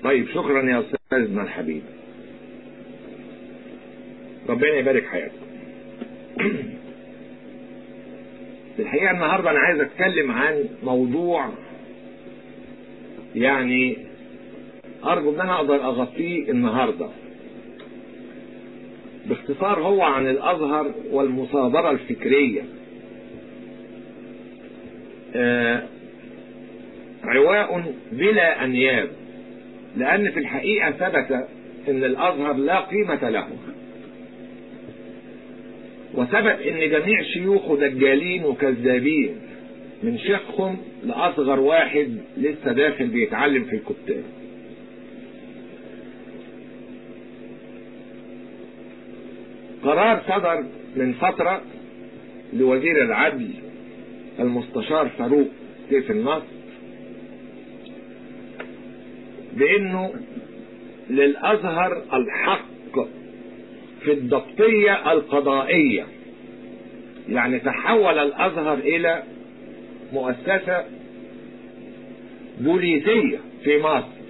طيب شكرا يا أستاذنا الحبيب ربنا يبارك حياتك الحقيقة النهاردة أنا عايز أتكلم عن موضوع يعني أرجو إن أنا أقدر أغطيه النهاردة باختصار هو عن الأزهر والمصادرة الفكرية آه عواء بلا أنياب لأن في الحقيقة ثبت أن الأزهر لا قيمة له وثبت أن جميع شيوخه دجالين وكذابين من شيخهم لأصغر واحد لسه داخل بيتعلم في الكتاب قرار صدر من فترة لوزير العدل المستشار فاروق سيف النصر بانه للازهر الحق في الضبطية القضائية يعني تحول الازهر الى مؤسسة بوليسية في مصر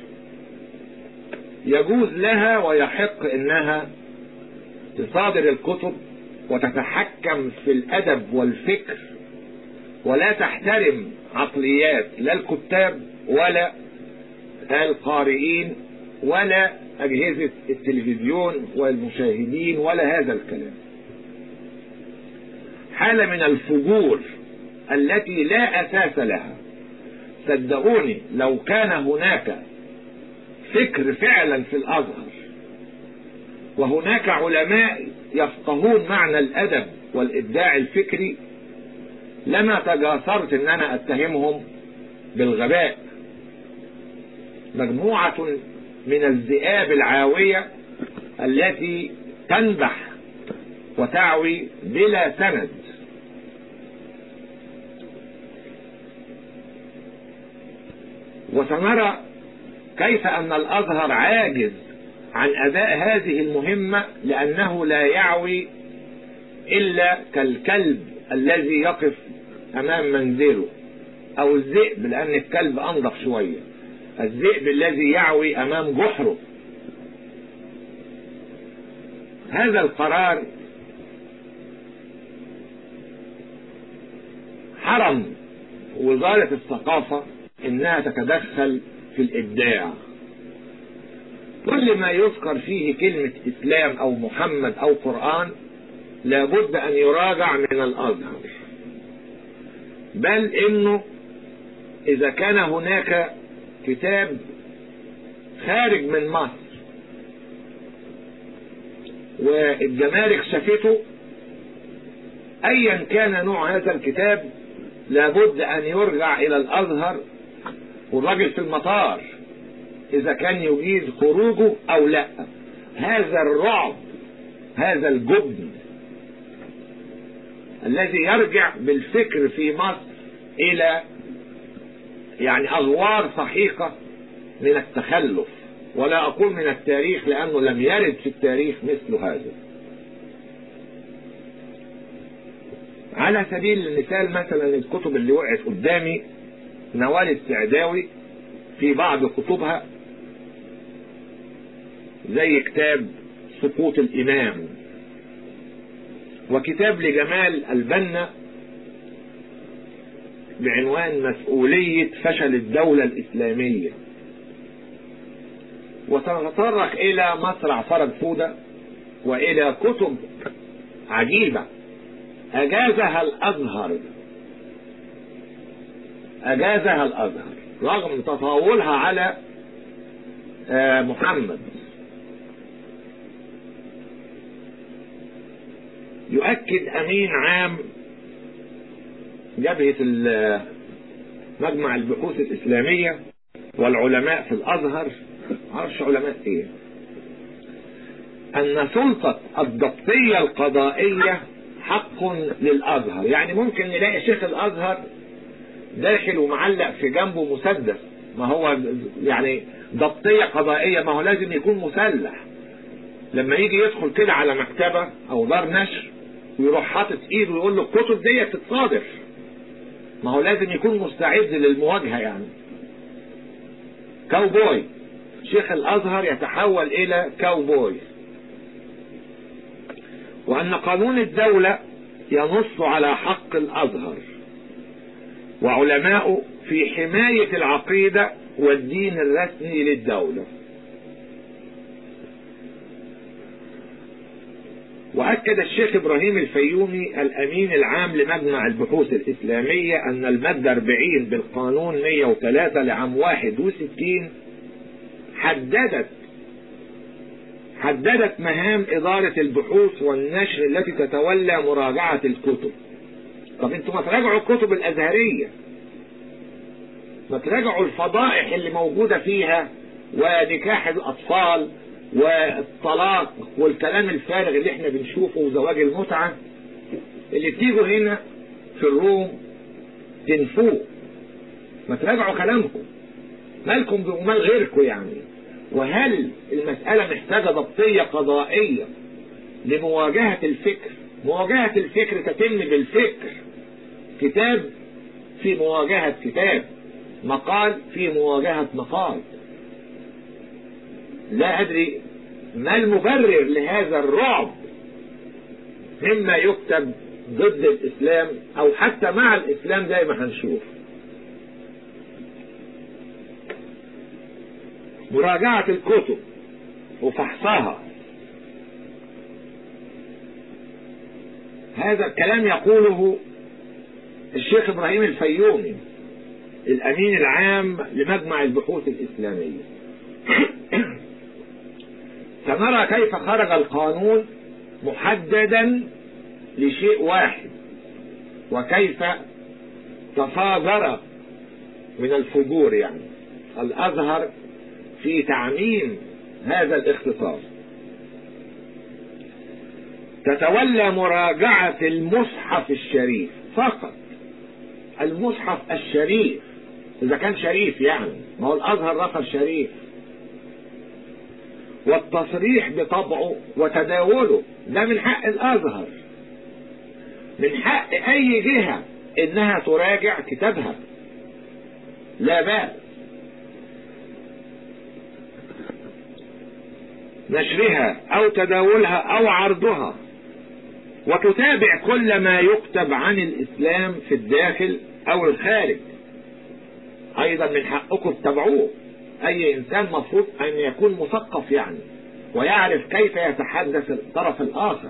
يجوز لها ويحق انها تصادر الكتب وتتحكم في الادب والفكر ولا تحترم عقليات لا الكتاب ولا القارئين ولا أجهزة التلفزيون والمشاهدين ولا هذا الكلام حالة من الفجور التي لا أساس لها صدقوني لو كان هناك فكر فعلا في الأزهر وهناك علماء يفقهون معنى الأدب والإبداع الفكري لما تجاسرت ان انا اتهمهم بالغباء مجموعة من الذئاب العاوية التي تنبح وتعوي بلا سند وسنرى كيف ان الازهر عاجز عن اداء هذه المهمة لانه لا يعوي الا كالكلب الذي يقف امام منزله او الذئب لان الكلب انضف شوية الذئب الذي يعوي امام جحره هذا القرار حرم وزارة الثقافة انها تتدخل في الابداع كل ما يذكر فيه كلمة اسلام او محمد او قرآن لابد ان يراجع من الازهر بل انه اذا كان هناك كتاب خارج من مصر والجمارك شافته ايا كان نوع هذا الكتاب لابد ان يرجع الى الازهر والراجل في المطار اذا كان يجيز خروجه او لا هذا الرعب هذا الجبن الذي يرجع بالفكر في مصر الى يعني اغوار صحيحة من التخلف ولا اقول من التاريخ لانه لم يرد في التاريخ مثل هذا على سبيل المثال مثلا الكتب اللي وقعت قدامي نوال السعداوي في بعض كتبها زي كتاب سقوط الامام وكتاب لجمال البنا بعنوان مسؤولية فشل الدولة الإسلامية وسنتطرق إلى مصرع فرج فودة وإلى كتب عجيبة أجازها الأزهر أجازها الأزهر رغم تطاولها على محمد يؤكد أمين عام جبهة مجمع البحوث الإسلامية والعلماء في الأزهر عرفش علماء إيه أن سلطة الضبطية القضائية حق للأزهر يعني ممكن نلاقي شيخ الأزهر داخل ومعلق في جنبه مسدس ما هو يعني ضبطية قضائية ما هو لازم يكون مسلح لما يجي يدخل كده على مكتبة أو دار نشر ويروح حاطط ايده ويقول له الكتب دي تتصادر ما هو لازم يكون مستعد للمواجهة يعني كاوبوي شيخ الازهر يتحول الى كاوبوي وان قانون الدولة ينص على حق الازهر وعلماء في حماية العقيدة والدين الرسمي للدولة وأكد الشيخ إبراهيم الفيومي الأمين العام لمجمع البحوث الإسلامية أن المادة 40 بالقانون 103 لعام 61 حددت حددت مهام إدارة البحوث والنشر التي تتولى مراجعة الكتب طب انتوا ما تراجعوا الكتب الأزهرية ما تراجعوا الفضائح اللي موجودة فيها ونكاح الأطفال والطلاق والكلام الفارغ اللي احنا بنشوفه وزواج المتعة اللي بتيجوا هنا في الروم تنفوه ما تراجعوا كلامكم مالكم ومال غيركم يعني وهل المسألة محتاجة ضبطية قضائية لمواجهة الفكر مواجهة الفكر تتم بالفكر كتاب في مواجهة كتاب مقال في مواجهة مقال لا أدري ما المبرر لهذا الرعب مما يكتب ضد الإسلام أو حتى مع الإسلام زي ما هنشوف مراجعة الكتب وفحصها هذا الكلام يقوله الشيخ إبراهيم الفيومي الأمين العام لمجمع البحوث الإسلامية سنرى كيف خرج القانون محددا لشيء واحد وكيف تفاجر من الفجور يعني الأزهر في تعميم هذا الاختصاص تتولى مراجعة المصحف الشريف فقط المصحف الشريف إذا كان شريف يعني ما هو الأزهر رفض شريف والتصريح بطبعه وتداوله ده من حق الأزهر من حق أي جهة إنها تراجع كتابها لا بأس نشرها أو تداولها أو عرضها وتتابع كل ما يكتب عن الإسلام في الداخل أو الخارج أيضا من حقكم تتابعوه أي إنسان مفروض أن يكون مثقف يعني ويعرف كيف يتحدث الطرف الآخر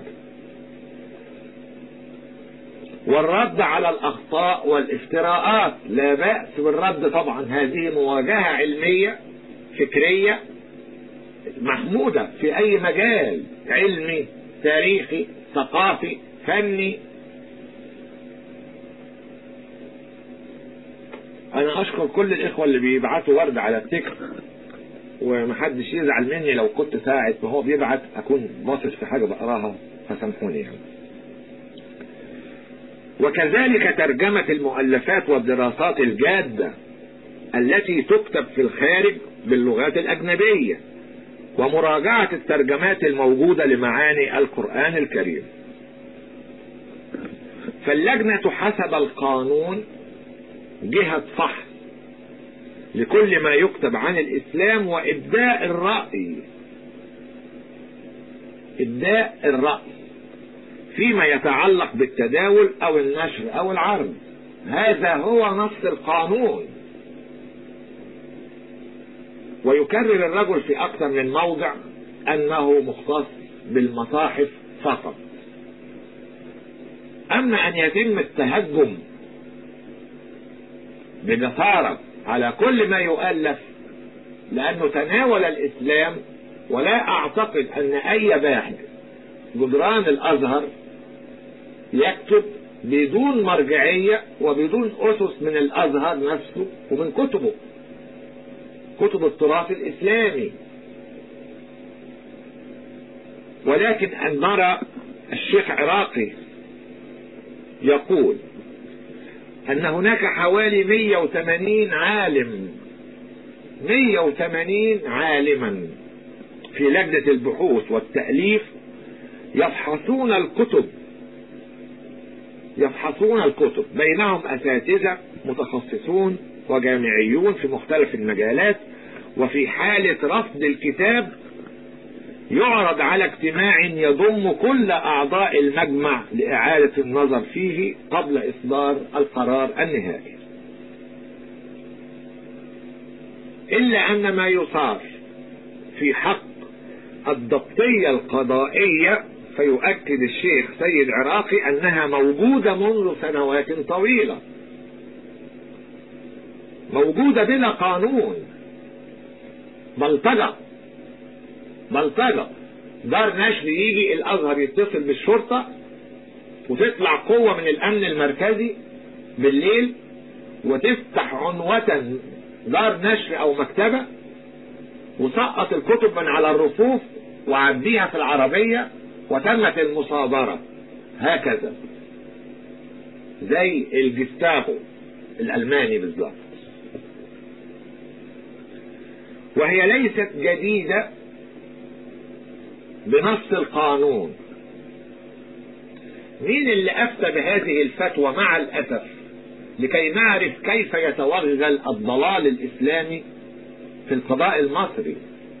والرد على الأخطاء والافتراءات لا بأس بالرد طبعا هذه مواجهة علمية فكرية محمودة في أي مجال علمي تاريخي ثقافي فني أنا أشكر كل الإخوة اللي بيبعتوا ورد على التكر ومحدش يزعل مني لو كنت ساعة ما هو بيبعت أكون باصص في حاجة بقراها فسامحوني يعني وكذلك ترجمة المؤلفات والدراسات الجادة التي تكتب في الخارج باللغات الأجنبية ومراجعة الترجمات الموجودة لمعاني القرآن الكريم فاللجنة حسب القانون جهة فحص لكل ما يكتب عن الإسلام وإبداء الرأي إبداء الرأي فيما يتعلق بالتداول أو النشر أو العرض هذا هو نص القانون ويكرر الرجل في أكثر من موضع أنه مختص بالمصاحف فقط أما أن يتم التهجم بجسارة على كل ما يؤلف لأنه تناول الإسلام ولا أعتقد أن أي باحث جدران الأزهر يكتب بدون مرجعية وبدون أسس من الأزهر نفسه ومن كتبه كتب التراث الإسلامي ولكن أن نرى الشيخ عراقي يقول أن هناك حوالي 180 عالم 180 عالما في لجنة البحوث والتأليف يفحصون الكتب يفحصون الكتب بينهم أساتذة متخصصون وجامعيون في مختلف المجالات وفي حالة رفض الكتاب يعرض على اجتماع يضم كل أعضاء المجمع لإعادة النظر فيه قبل إصدار القرار النهائي إلا أن ما يصار في حق الضبطية القضائية فيؤكد الشيخ سيد عراقي أنها موجودة منذ سنوات طويلة موجودة بلا قانون بلطجة بلطجة دار نشر يجي الأزهر يتصل بالشرطة وتطلع قوة من الأمن المركزي بالليل وتفتح عنوة دار نشر أو مكتبة وسقط الكتب من على الرفوف وعديها في العربية وتمت المصادرة هكذا زي الجستافو الألماني بالظبط وهي ليست جديدة بنص القانون مين اللي أفتى بهذه الفتوى مع الأسف لكي نعرف كيف يتوغل الضلال الإسلامي في القضاء المصري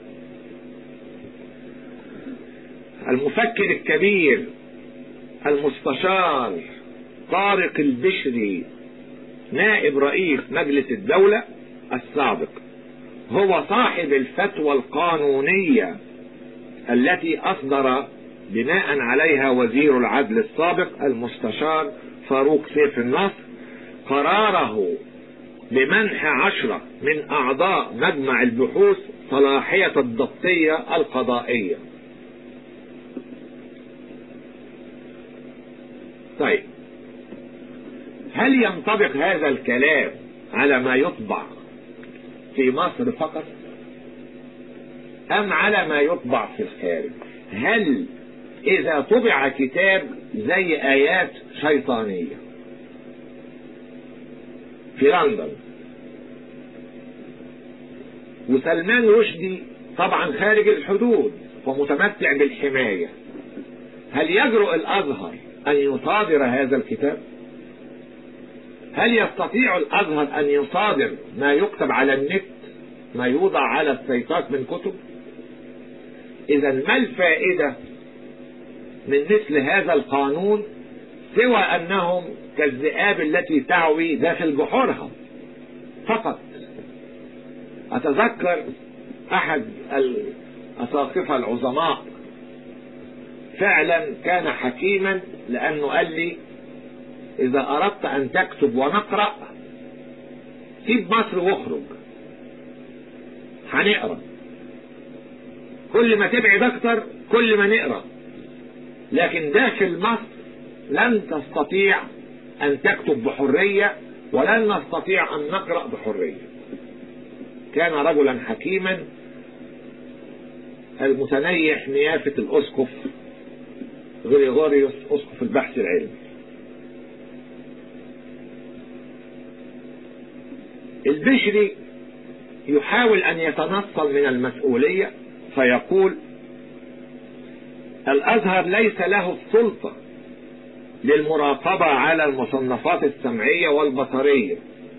المفكر الكبير المستشار طارق البشري نائب رئيس مجلس الدولة السابق هو صاحب الفتوى القانونية التي أصدر بناء عليها وزير العدل السابق المستشار فاروق سيف النصر قراره بمنح عشرة من أعضاء مجمع البحوث صلاحية الضبطية القضائية طيب هل ينطبق هذا الكلام على ما يطبع في مصر فقط أم على ما يطبع في الخارج هل إذا طبع كتاب زي آيات شيطانية في لندن وسلمان رشدي طبعا خارج الحدود ومتمتع بالحماية هل يجرؤ الأزهر أن يصادر هذا الكتاب هل يستطيع الأزهر أن يصادر ما يكتب على النت ما يوضع على السيطات من كتب إذا ما الفائدة من مثل هذا القانون سوى أنهم كالذئاب التي تعوي داخل جحورها فقط أتذكر أحد الأساقفة العظماء فعلا كان حكيما لأنه قال لي إذا أردت أن تكتب ونقرأ سيب مصر واخرج هنقرأ كل ما تبعد أكتر كل ما نقرأ لكن داخل مصر لن تستطيع أن تكتب بحرية ولن نستطيع أن نقرأ بحرية كان رجلا حكيما المتنيح نيافة الأسقف غريغوريوس أسقف البحث العلمي البشري يحاول أن يتنصل من المسؤولية فيقول الأزهر ليس له السلطة للمراقبة على المصنفات السمعية والبصرية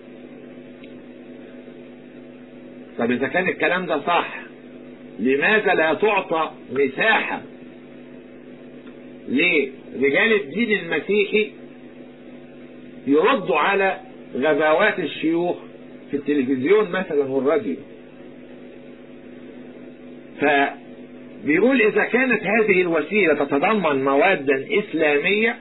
طب إذا كان الكلام ده صح لماذا لا تعطى مساحة لرجال الدين المسيحي يردوا على غباوات الشيوخ في التلفزيون مثلا والراديو فبيقول إذا كانت هذه الوسيلة تتضمن موادا إسلامية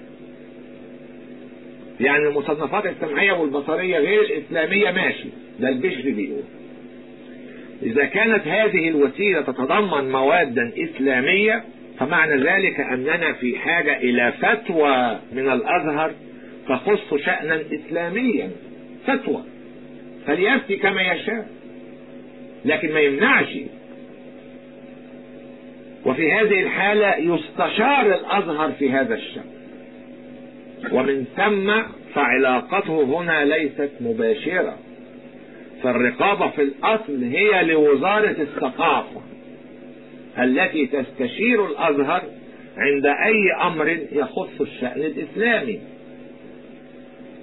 يعني المصنفات السمعية والبصرية غير الإسلامية ماشي ده البشر بيقول إذا كانت هذه الوسيلة تتضمن موادا إسلامية فمعنى ذلك أننا في حاجة إلى فتوى من الأزهر تخص شأنا إسلاميا فتوى فليفتي كما يشاء لكن ما يمنعش وفي هذه الحالة يستشار الأزهر في هذا الشأن ومن ثم فعلاقته هنا ليست مباشرة فالرقابة في الأصل هي لوزارة الثقافة التي تستشير الأزهر عند أي أمر يخص الشأن الإسلامي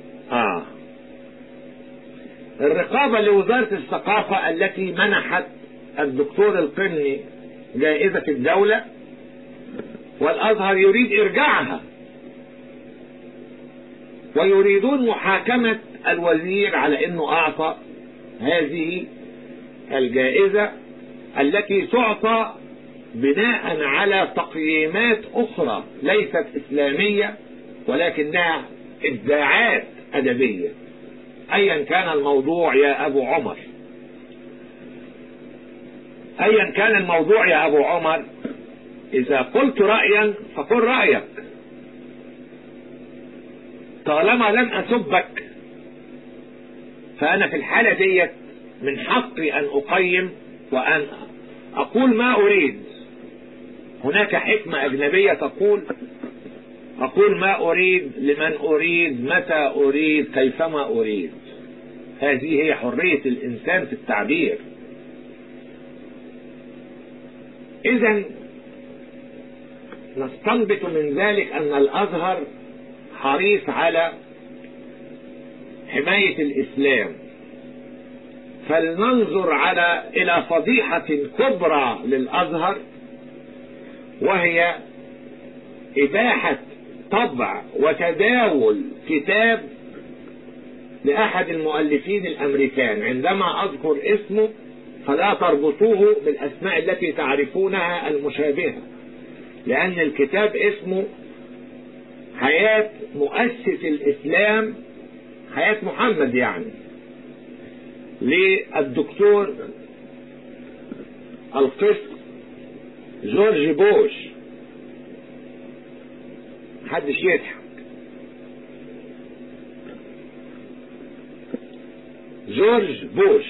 آه الرقابة لوزارة الثقافة التي منحت الدكتور القني جائزة الدولة والأزهر يريد إرجاعها ويريدون محاكمة الوزير على أنه أعطى هذه الجائزة التي تعطى بناء على تقييمات أخرى ليست إسلامية ولكنها إبداعات أدبية أيا كان الموضوع يا أبو عمر أيا كان الموضوع يا أبو عمر إذا قلت رأيا فقل رأيك طالما لم أسبك فأنا في الحالة ديت من حقي أن أقيم وأن أقول ما أريد هناك حكمة أجنبية تقول أقول ما أريد لمن أريد متى أريد كيفما أريد هذه هي حرية الإنسان في التعبير إذا نستنبط من ذلك أن الأزهر حريص على حماية الإسلام فلننظر على إلى فضيحة كبرى للأزهر وهي إباحة طبع وتداول كتاب لأحد المؤلفين الأمريكان عندما أذكر اسمه فلا تربطوه بالأسماء التي تعرفونها المشابهة لأن الكتاب اسمه حياة مؤسس الإسلام حياة محمد يعني للدكتور القس جورج بوش محدش يضحك جورج بوش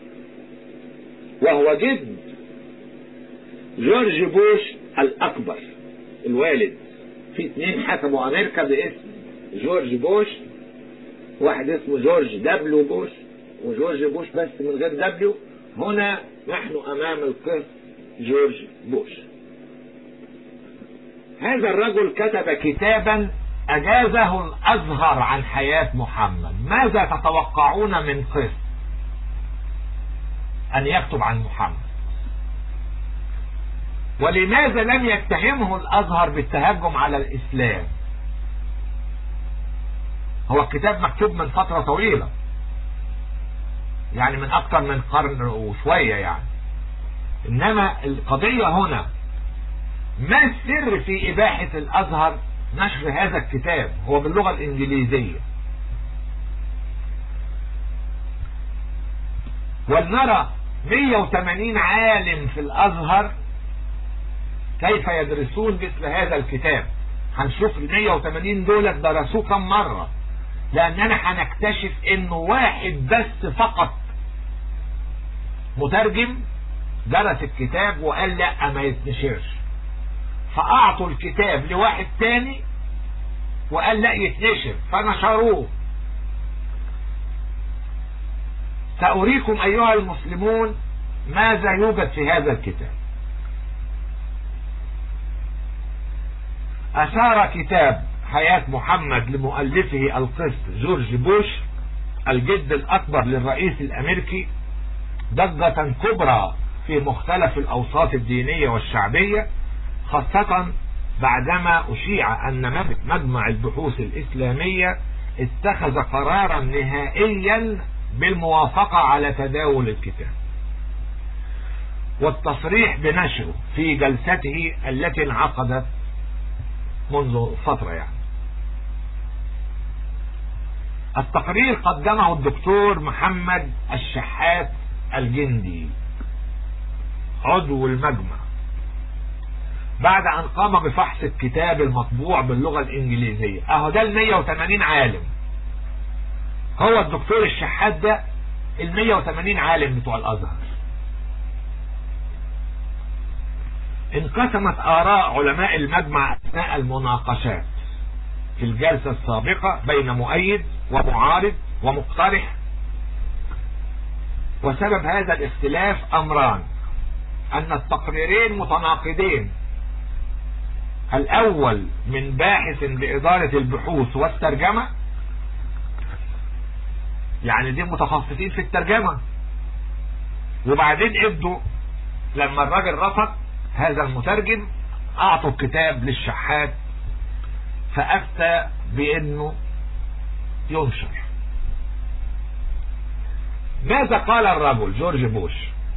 وهو جد جورج بوش الأكبر الوالد في اثنين حكموا أمريكا باسم جورج بوش واحد اسمه جورج دبليو بوش وجورج بوش بس من غير دبليو هنا نحن أمام القس جورج بوش هذا الرجل كتب كتابا أجازه الأزهر عن حياة محمد ماذا تتوقعون من قس أن يكتب عن محمد ولماذا لم يتهمه الأزهر بالتهجم على الإسلام هو الكتاب مكتوب من فترة طويلة يعني من أكثر من قرن وشوية يعني إنما القضية هنا ما السر في إباحة الأزهر نشر هذا الكتاب هو باللغة الإنجليزية ولنرى 180 عالم في الأزهر كيف يدرسون مثل هذا الكتاب هنشوف ال 180 دول درسوه كم مرة لأننا هنكتشف إنه واحد بس فقط مترجم درس الكتاب وقال لا ما يتنشرش فأعطوا الكتاب لواحد تاني وقال لا يتنشر فنشروه سأريكم أيها المسلمون ماذا يوجد في هذا الكتاب أشار كتاب حياة محمد لمؤلفه القس جورج بوش الجد الأكبر للرئيس الأمريكي ضجة كبرى في مختلف الأوساط الدينية والشعبية خاصة بعدما أشيع أن مجمع البحوث الإسلامية اتخذ قرارا نهائيا بالموافقة على تداول الكتاب والتصريح بنشره في جلسته التي انعقدت منذ فترة يعني التقرير قدمه الدكتور محمد الشحات الجندي عضو المجمع بعد ان قام بفحص الكتاب المطبوع باللغة الانجليزية اهو ده ال 180 عالم هو الدكتور الشحات ده ال 180 عالم بتوع الازهر انقسمت آراء علماء المجمع أثناء المناقشات في الجلسة السابقة بين مؤيد ومعارض ومقترح وسبب هذا الاختلاف أمران أن التقريرين متناقضين الأول من باحث بإدارة البحوث والترجمة يعني دي متخصصين في الترجمة وبعدين ادوا لما الراجل رفض هذا المترجم اعطوا الكتاب للشحات فافتى بانه ينشر ماذا قال الرجل جورج بوش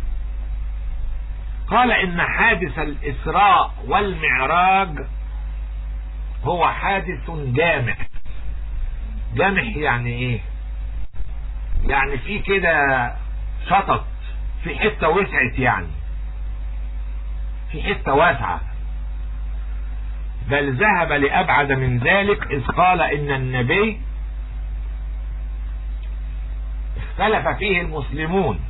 قال ان حادث الاسراء والمعراج هو حادث جامع جامح يعني ايه يعني في كده شطط في حتة وسعت يعني في حتة واسعة بل ذهب لأبعد من ذلك إذ قال إن النبي اختلف فيه المسلمون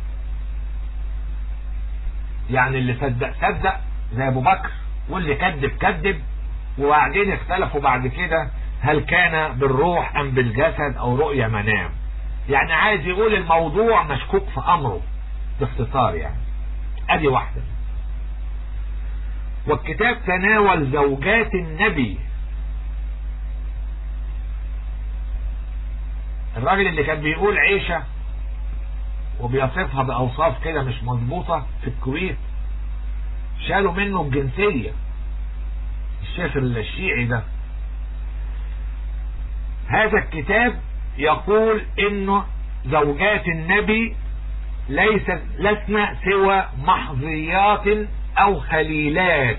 يعني اللي صدق صدق زي ابو بكر واللي كذب كذب وبعدين اختلفوا بعد كده هل كان بالروح ام بالجسد او رؤية منام يعني عايز يقول الموضوع مشكوك في امره باختصار يعني ادي واحدة والكتاب تناول زوجات النبي الراجل اللي كان بيقول عيشة وبيصفها بأوصاف كده مش مظبوطة في الكويت شالوا منه الجنسية الشيخ الشيعي ده هذا الكتاب يقول انه زوجات النبي ليست لسنا سوى محظيات او خليلات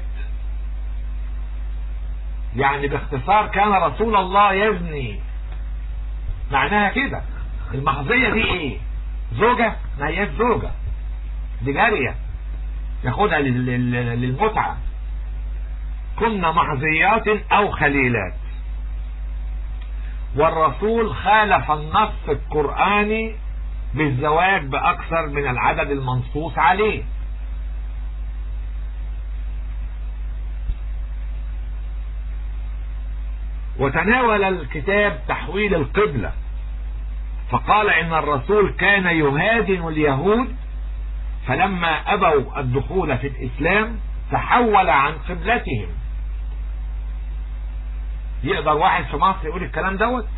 يعني باختصار كان رسول الله يزني معناها كده المحظية دي ايه زوجة ما هيش زوجة دي جارية ياخدها للمتعة كنا محظيات او خليلات والرسول خالف النص القرآني بالزواج بأكثر من العدد المنصوص عليه وتناول الكتاب تحويل القبلة فقال ان الرسول كان يهادن اليهود فلما ابوا الدخول في الاسلام تحول عن قبلتهم يقدر واحد في مصر يقول الكلام دوت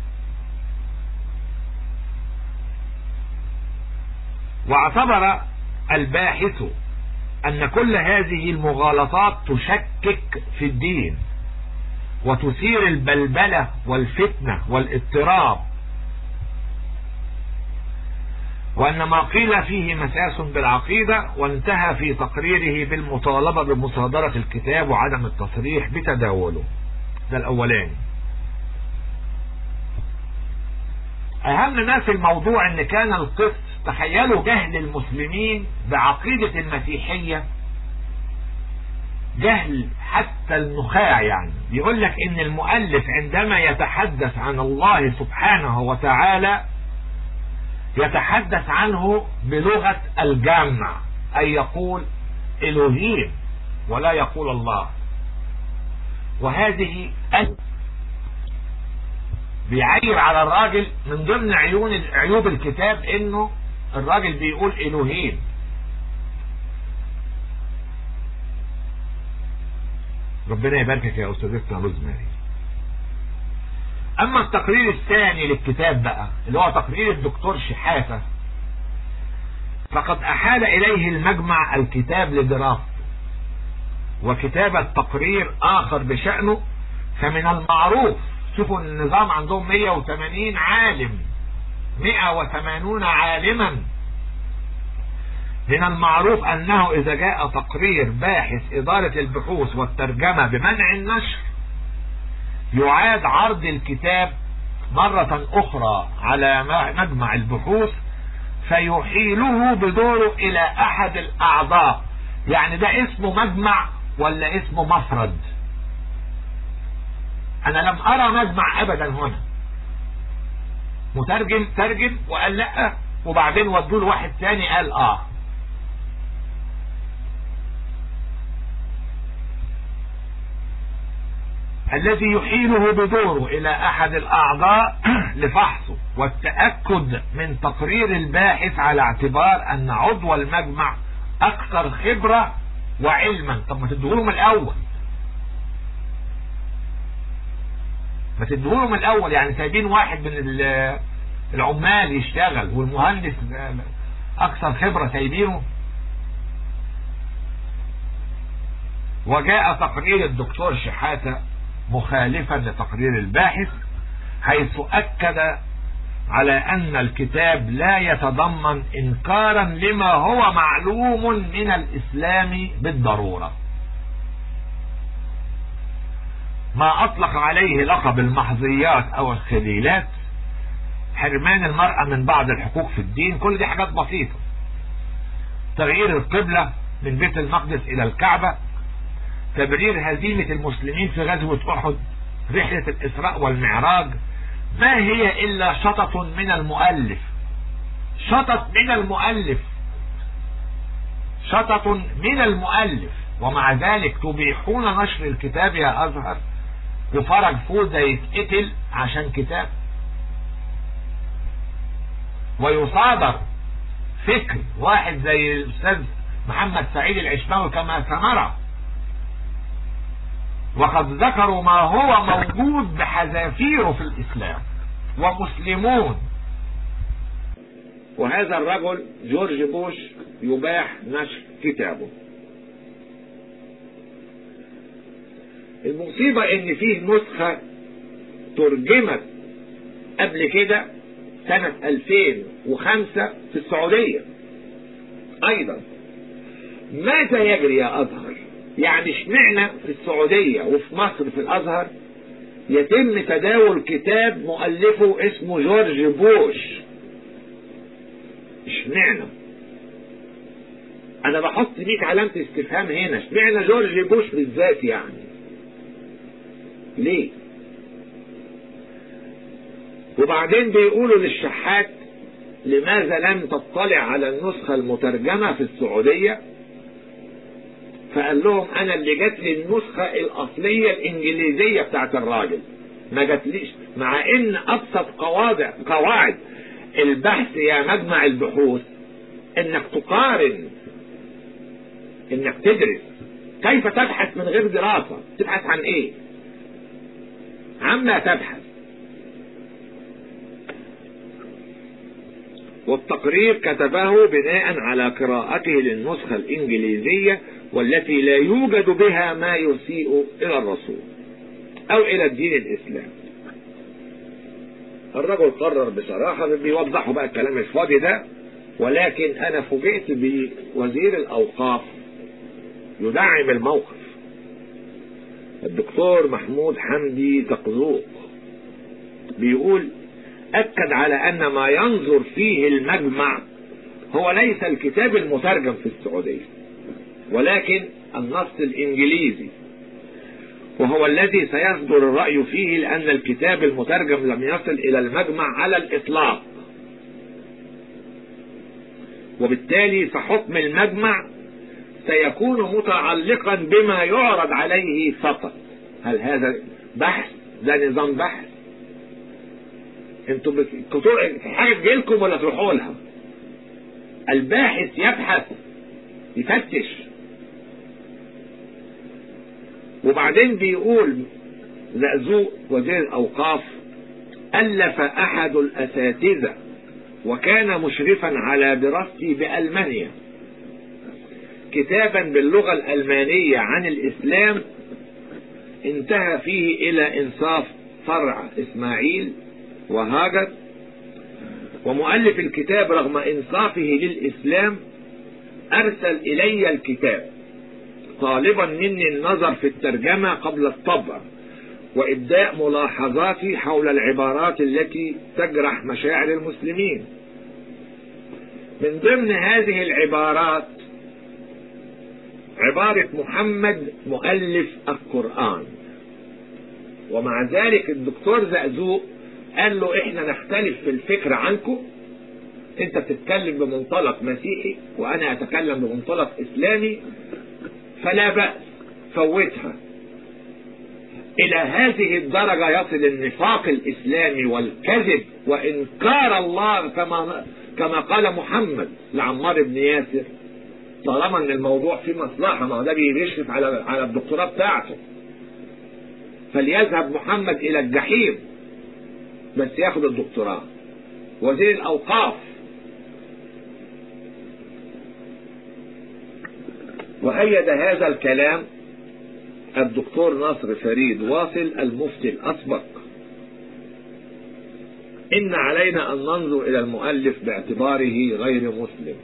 واعتبر الباحث ان كل هذه المغالطات تشكك في الدين وتثير البلبلة والفتنة والاضطراب وأن ما قيل فيه مساس بالعقيدة وانتهى في تقريره بالمطالبة بمصادرة الكتاب وعدم التصريح بتداوله ده الأولاني أهم ما في الموضوع أن كان القس تخيلوا جهل المسلمين بعقيدة المسيحية جهل حتى النخاع يعني يقول لك ان المؤلف عندما يتحدث عن الله سبحانه وتعالى يتحدث عنه بلغة الجمع اي يقول الوهيم ولا يقول الله وهذه بيعير على الراجل من ضمن عيون عيوب الكتاب انه الراجل بيقول الوهيم ربنا يباركك يا استاذتنا روزماري اما التقرير الثاني للكتاب بقى اللي هو تقرير الدكتور شحاتة فقد احال اليه المجمع الكتاب لدراسته وكتابة تقرير اخر بشأنه فمن المعروف شوفوا النظام عندهم 180 عالم 180 عالما من المعروف أنه إذا جاء تقرير باحث إدارة البحوث والترجمة بمنع النشر يعاد عرض الكتاب مرة أخرى على مجمع البحوث فيحيله بدوره إلى أحد الأعضاء يعني ده اسمه مجمع ولا اسمه مفرد أنا لم أرى مجمع أبدا هنا مترجم ترجم وقال لا وبعدين ودوا له واحد تاني قال اه الذي يحيله بدوره الى احد الاعضاء لفحصه والتأكد من تقرير الباحث على اعتبار ان عضو المجمع اكثر خبرة وعلما طب ما تدوهم الاول ما تدوهم الاول يعني سايبين واحد من العمال يشتغل والمهندس اكثر خبرة سايبينه وجاء تقرير الدكتور شحاتة مخالفا لتقرير الباحث حيث أكد على أن الكتاب لا يتضمن إنكارا لما هو معلوم من الإسلام بالضرورة ما أطلق عليه لقب المحظيات أو الخليلات حرمان المرأة من بعض الحقوق في الدين كل دي حاجات بسيطة تغيير القبلة من بيت المقدس إلى الكعبة تبرير هزيمة المسلمين في غزوة أحد رحلة الإسراء والمعراج ما هي إلا شطط من المؤلف شطط من المؤلف شطط من المؤلف ومع ذلك تبيحون نشر الكتاب يا أزهر وفرج فوزة يتقتل عشان كتاب ويصادر فكر واحد زي الأستاذ محمد سعيد العشماوي كما سنرى وقد ذكروا ما هو موجود بحذافيره في الإسلام ومسلمون وهذا الرجل جورج بوش يباح نشر كتابه المصيبة ان فيه نسخة ترجمت قبل كده سنة 2005 في السعودية ايضا ماذا يجري يا ازهر يعني اشمعنا في السعودية وفي مصر في الازهر يتم تداول كتاب مؤلفه اسمه جورج بوش اشمعنا انا بحط 100 علامة استفهام هنا اشمعنا جورج بوش بالذات يعني ليه وبعدين بيقولوا للشحات لماذا لم تطلع على النسخة المترجمة في السعودية فقال لهم انا اللي جات لي النسخة الاصلية الانجليزية بتاعت الراجل ما جاتليش مع ان ابسط قواعد قواعد البحث يا مجمع البحوث انك تقارن انك تدرس كيف تبحث من غير دراسة تبحث عن ايه عما تبحث والتقرير كتبه بناء على قراءته للنسخة الإنجليزية والتي لا يوجد بها ما يسيء إلى الرسول أو إلى الدين الإسلامي الرجل قرر بصراحة بيوضحوا بقى الكلام الفاضي ده ولكن أنا فوجئت بوزير الأوقاف يدعم الموقف الدكتور محمود حمدي زقزوق بيقول أكد على أن ما ينظر فيه المجمع هو ليس الكتاب المترجم في السعودية ولكن النص الإنجليزي وهو الذي سيصدر الرأي فيه لأن الكتاب المترجم لم يصل إلى المجمع على الإطلاق وبالتالي فحكم المجمع سيكون متعلقا بما يعرض عليه فقط هل هذا بحث ده نظام بحث انتوا بت... حاجة تجيلكم ولا تروحوا لها الباحث يبحث يفتش وبعدين بيقول زقزوق وزير الأوقاف ألف أحد الأساتذة وكان مشرفا على دراستي بألمانيا كتابا باللغة الألمانية عن الإسلام انتهى فيه إلى إنصاف فرع إسماعيل وهاجر ومؤلف الكتاب رغم إنصافه للإسلام أرسل إلي الكتاب طالبا مني النظر في الترجمة قبل الطبع وإبداء ملاحظاتي حول العبارات التي تجرح مشاعر المسلمين من ضمن هذه العبارات عبارة محمد مؤلف القرآن ومع ذلك الدكتور زقزوق قال له احنا نختلف في الفكر عنكم انت بتتكلم بمنطلق مسيحي وانا اتكلم بمنطلق اسلامي فلا بأس فوتها الى هذه الدرجة يصل النفاق الاسلامي والكذب وانكار الله كما كما قال محمد لعمار بن ياسر طالما ان الموضوع فيه مصلحة ما هو ده بيشرف على على الدكتوراه بتاعته فليذهب محمد الى الجحيم بس ياخد الدكتوراه وزير الاوقاف وأيد هذا الكلام الدكتور ناصر فريد واصل المفتي الأسبق إن علينا أن ننظر إلى المؤلف باعتباره غير مسلم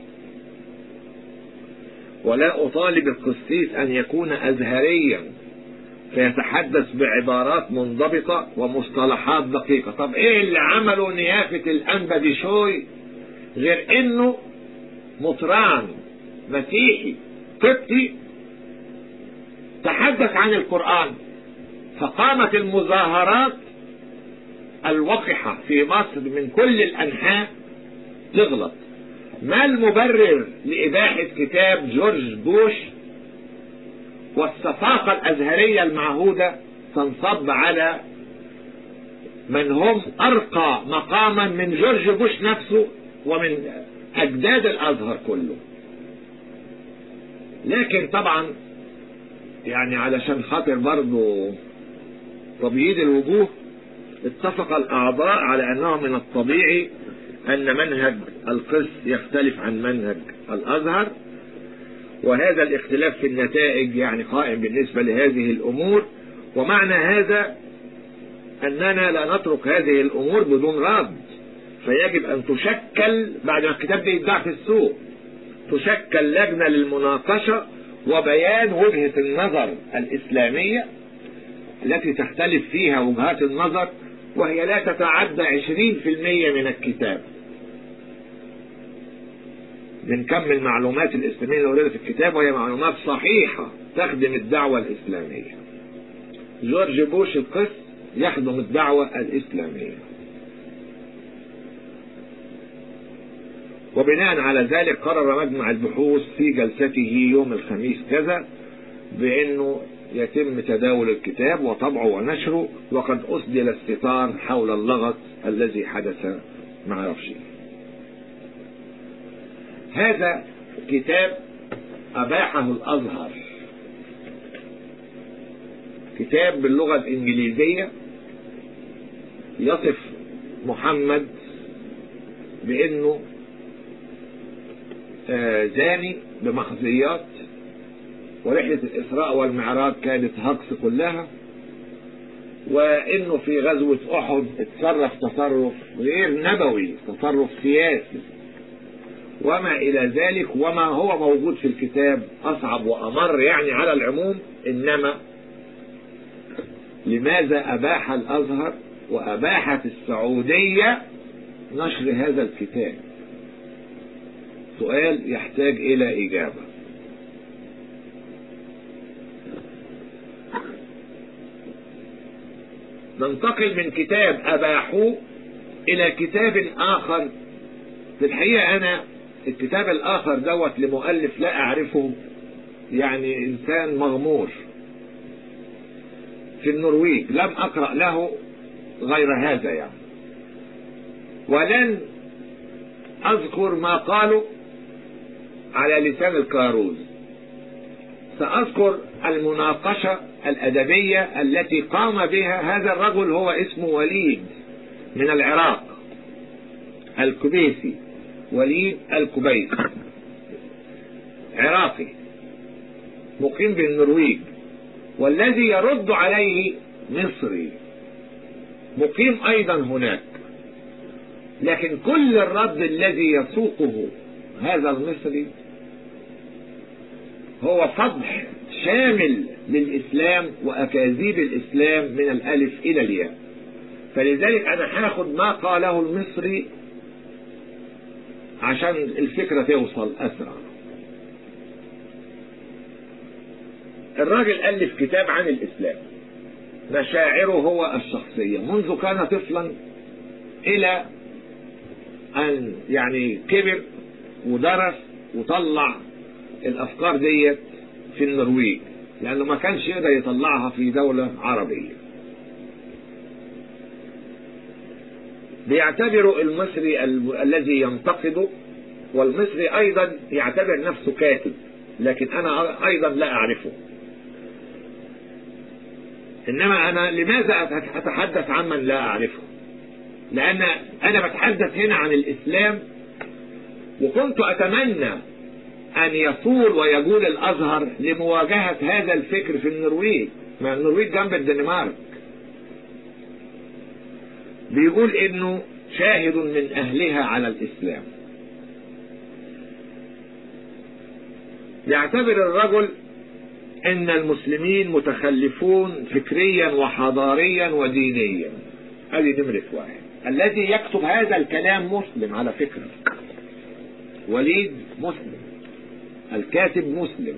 ولا أطالب القسيس أن يكون أزهريا فيتحدث بعبارات منضبطة ومصطلحات دقيقة طب إيه اللي عمله نيافة الأنبا دي شوي غير إنه مطران مسيحي قبطي تحدث عن القرآن فقامت المظاهرات الوقحة في مصر من كل الأنحاء تغلط ما المبرر لإباحة كتاب جورج بوش والصفاقة الأزهرية المعهودة تنصب على من هم أرقى مقاما من جورج بوش نفسه ومن أجداد الأزهر كله لكن طبعا يعني علشان خاطر برضه تبييض الوجوه اتفق الأعضاء على أنه من الطبيعي أن منهج القس يختلف عن منهج الأزهر وهذا الاختلاف في النتائج يعني قائم بالنسبة لهذه الأمور ومعنى هذا أننا لا نترك هذه الأمور بدون رد فيجب أن تشكل بعد ما الكتاب ده يتباع في السوق تشكل لجنة للمناقشة وبيان وجهة النظر الإسلامية التي تختلف فيها وجهات النظر وهي لا تتعدى 20% من الكتاب بنكمل معلومات الإسلامية اللي وردت في الكتاب وهي معلومات صحيحة تخدم الدعوة الإسلامية جورج بوش القس يخدم الدعوة الإسلامية وبناء على ذلك قرر مجمع البحوث في جلسته يوم الخميس كذا بأنه يتم تداول الكتاب وطبعه ونشره وقد أسدل الستار حول اللغط الذي حدث مع رفشي هذا كتاب أباحه الأزهر كتاب باللغة الإنجليزية يصف محمد بأنه آه زاني بمخزيات ورحلة الإسراء والمعراج كانت هقص كلها وإنه في غزوة أحد اتصرف تصرف غير نبوي تصرف سياسي وما إلى ذلك وما هو موجود في الكتاب أصعب وأمر يعني على العموم إنما لماذا أباح الأزهر وأباحت السعودية نشر هذا الكتاب سؤال يحتاج إلى إجابة ننتقل من كتاب أباحوه إلى كتاب آخر في الحقيقة أنا الكتاب الآخر دوت لمؤلف لا أعرفه يعني إنسان مغمور في النرويج لم أقرأ له غير هذا يعني ولن أذكر ما قالوا على لسان الكاروز سأذكر المناقشة الأدبية التي قام بها هذا الرجل هو اسمه وليد من العراق الكبيسي وليد الكبيس عراقي مقيم بالنرويج والذي يرد عليه مصري مقيم أيضا هناك لكن كل الرد الذي يسوقه هذا المصري هو فضح شامل للإسلام وأكاذيب الإسلام من الألف إلى الياء فلذلك أنا هاخد ما قاله المصري عشان الفكرة توصل أسرع الراجل ألف كتاب عن الإسلام مشاعره هو الشخصية منذ كان طفلا إلى أن يعني كبر ودرس وطلع الأفكار ديت في النرويج لأنه ما كانش يقدر يطلعها في دولة عربية بيعتبر المصري ال... الذي ينتقده والمصري أيضا يعتبر نفسه كاتب لكن أنا أيضا لا أعرفه إنما أنا لماذا أتحدث عمن لا أعرفه لأن أنا بتحدث هنا عن الإسلام وكنت أتمنى أن يصول ويقول الأزهر لمواجهة هذا الفكر في النرويج ما النرويج جنب الدنمارك بيقول إنه شاهد من أهلها على الإسلام يعتبر الرجل ان المسلمين متخلفون فكريا وحضاريا ودينيا هذه نمرة واحد الذي يكتب هذا الكلام مسلم على فكرة وليد مسلم الكاتب مسلم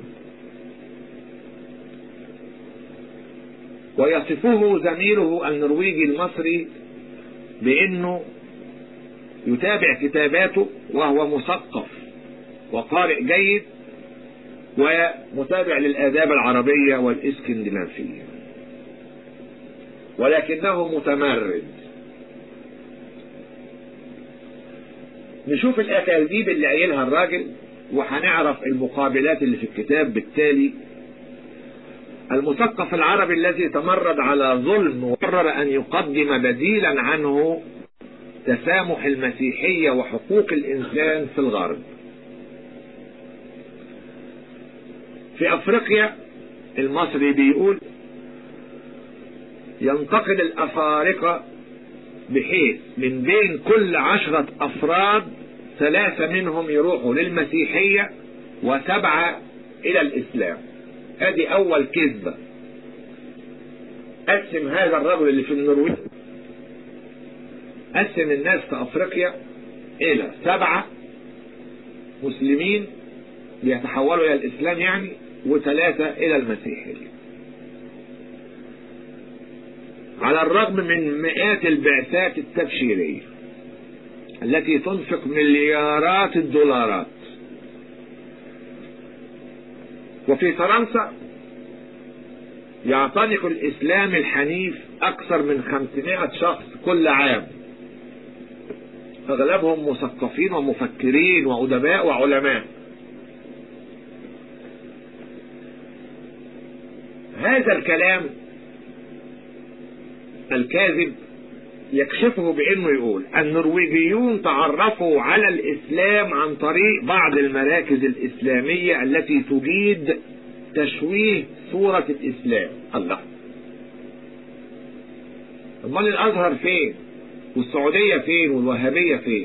ويصفه زميله النرويجي المصري بانه يتابع كتاباته وهو مثقف وقارئ جيد ومتابع للآداب العربية والإسكندنافية ولكنه متمرد نشوف الأكاذيب اللي قايلها الراجل وهنعرف المقابلات اللي في الكتاب بالتالي المثقف العربي الذي تمرد على ظلم وقرر أن يقدم بديلا عنه تسامح المسيحية وحقوق الإنسان في الغرب في افريقيا المصري بيقول ينتقل الافارقة بحيث من بين كل عشرة افراد ثلاثة منهم يروحوا للمسيحية وسبعة الى الاسلام ادي اول كذبة قسم هذا الرجل اللي في النرويج قسم الناس في افريقيا الى سبعة مسلمين بيتحولوا الى الاسلام يعني وثلاثة الى المسيحية على الرغم من مئات البعثات التبشيرية التي تنفق مليارات الدولارات وفي فرنسا يعتنق الإسلام الحنيف أكثر من 500 شخص كل عام أغلبهم مثقفين ومفكرين وأدباء وعلماء هذا الكلام الكاذب يكشفه بانه يقول النرويجيون تعرفوا على الاسلام عن طريق بعض المراكز الاسلامية التي تجيد تشويه صورة الاسلام الله امال الازهر فين والسعودية فين والوهابية فين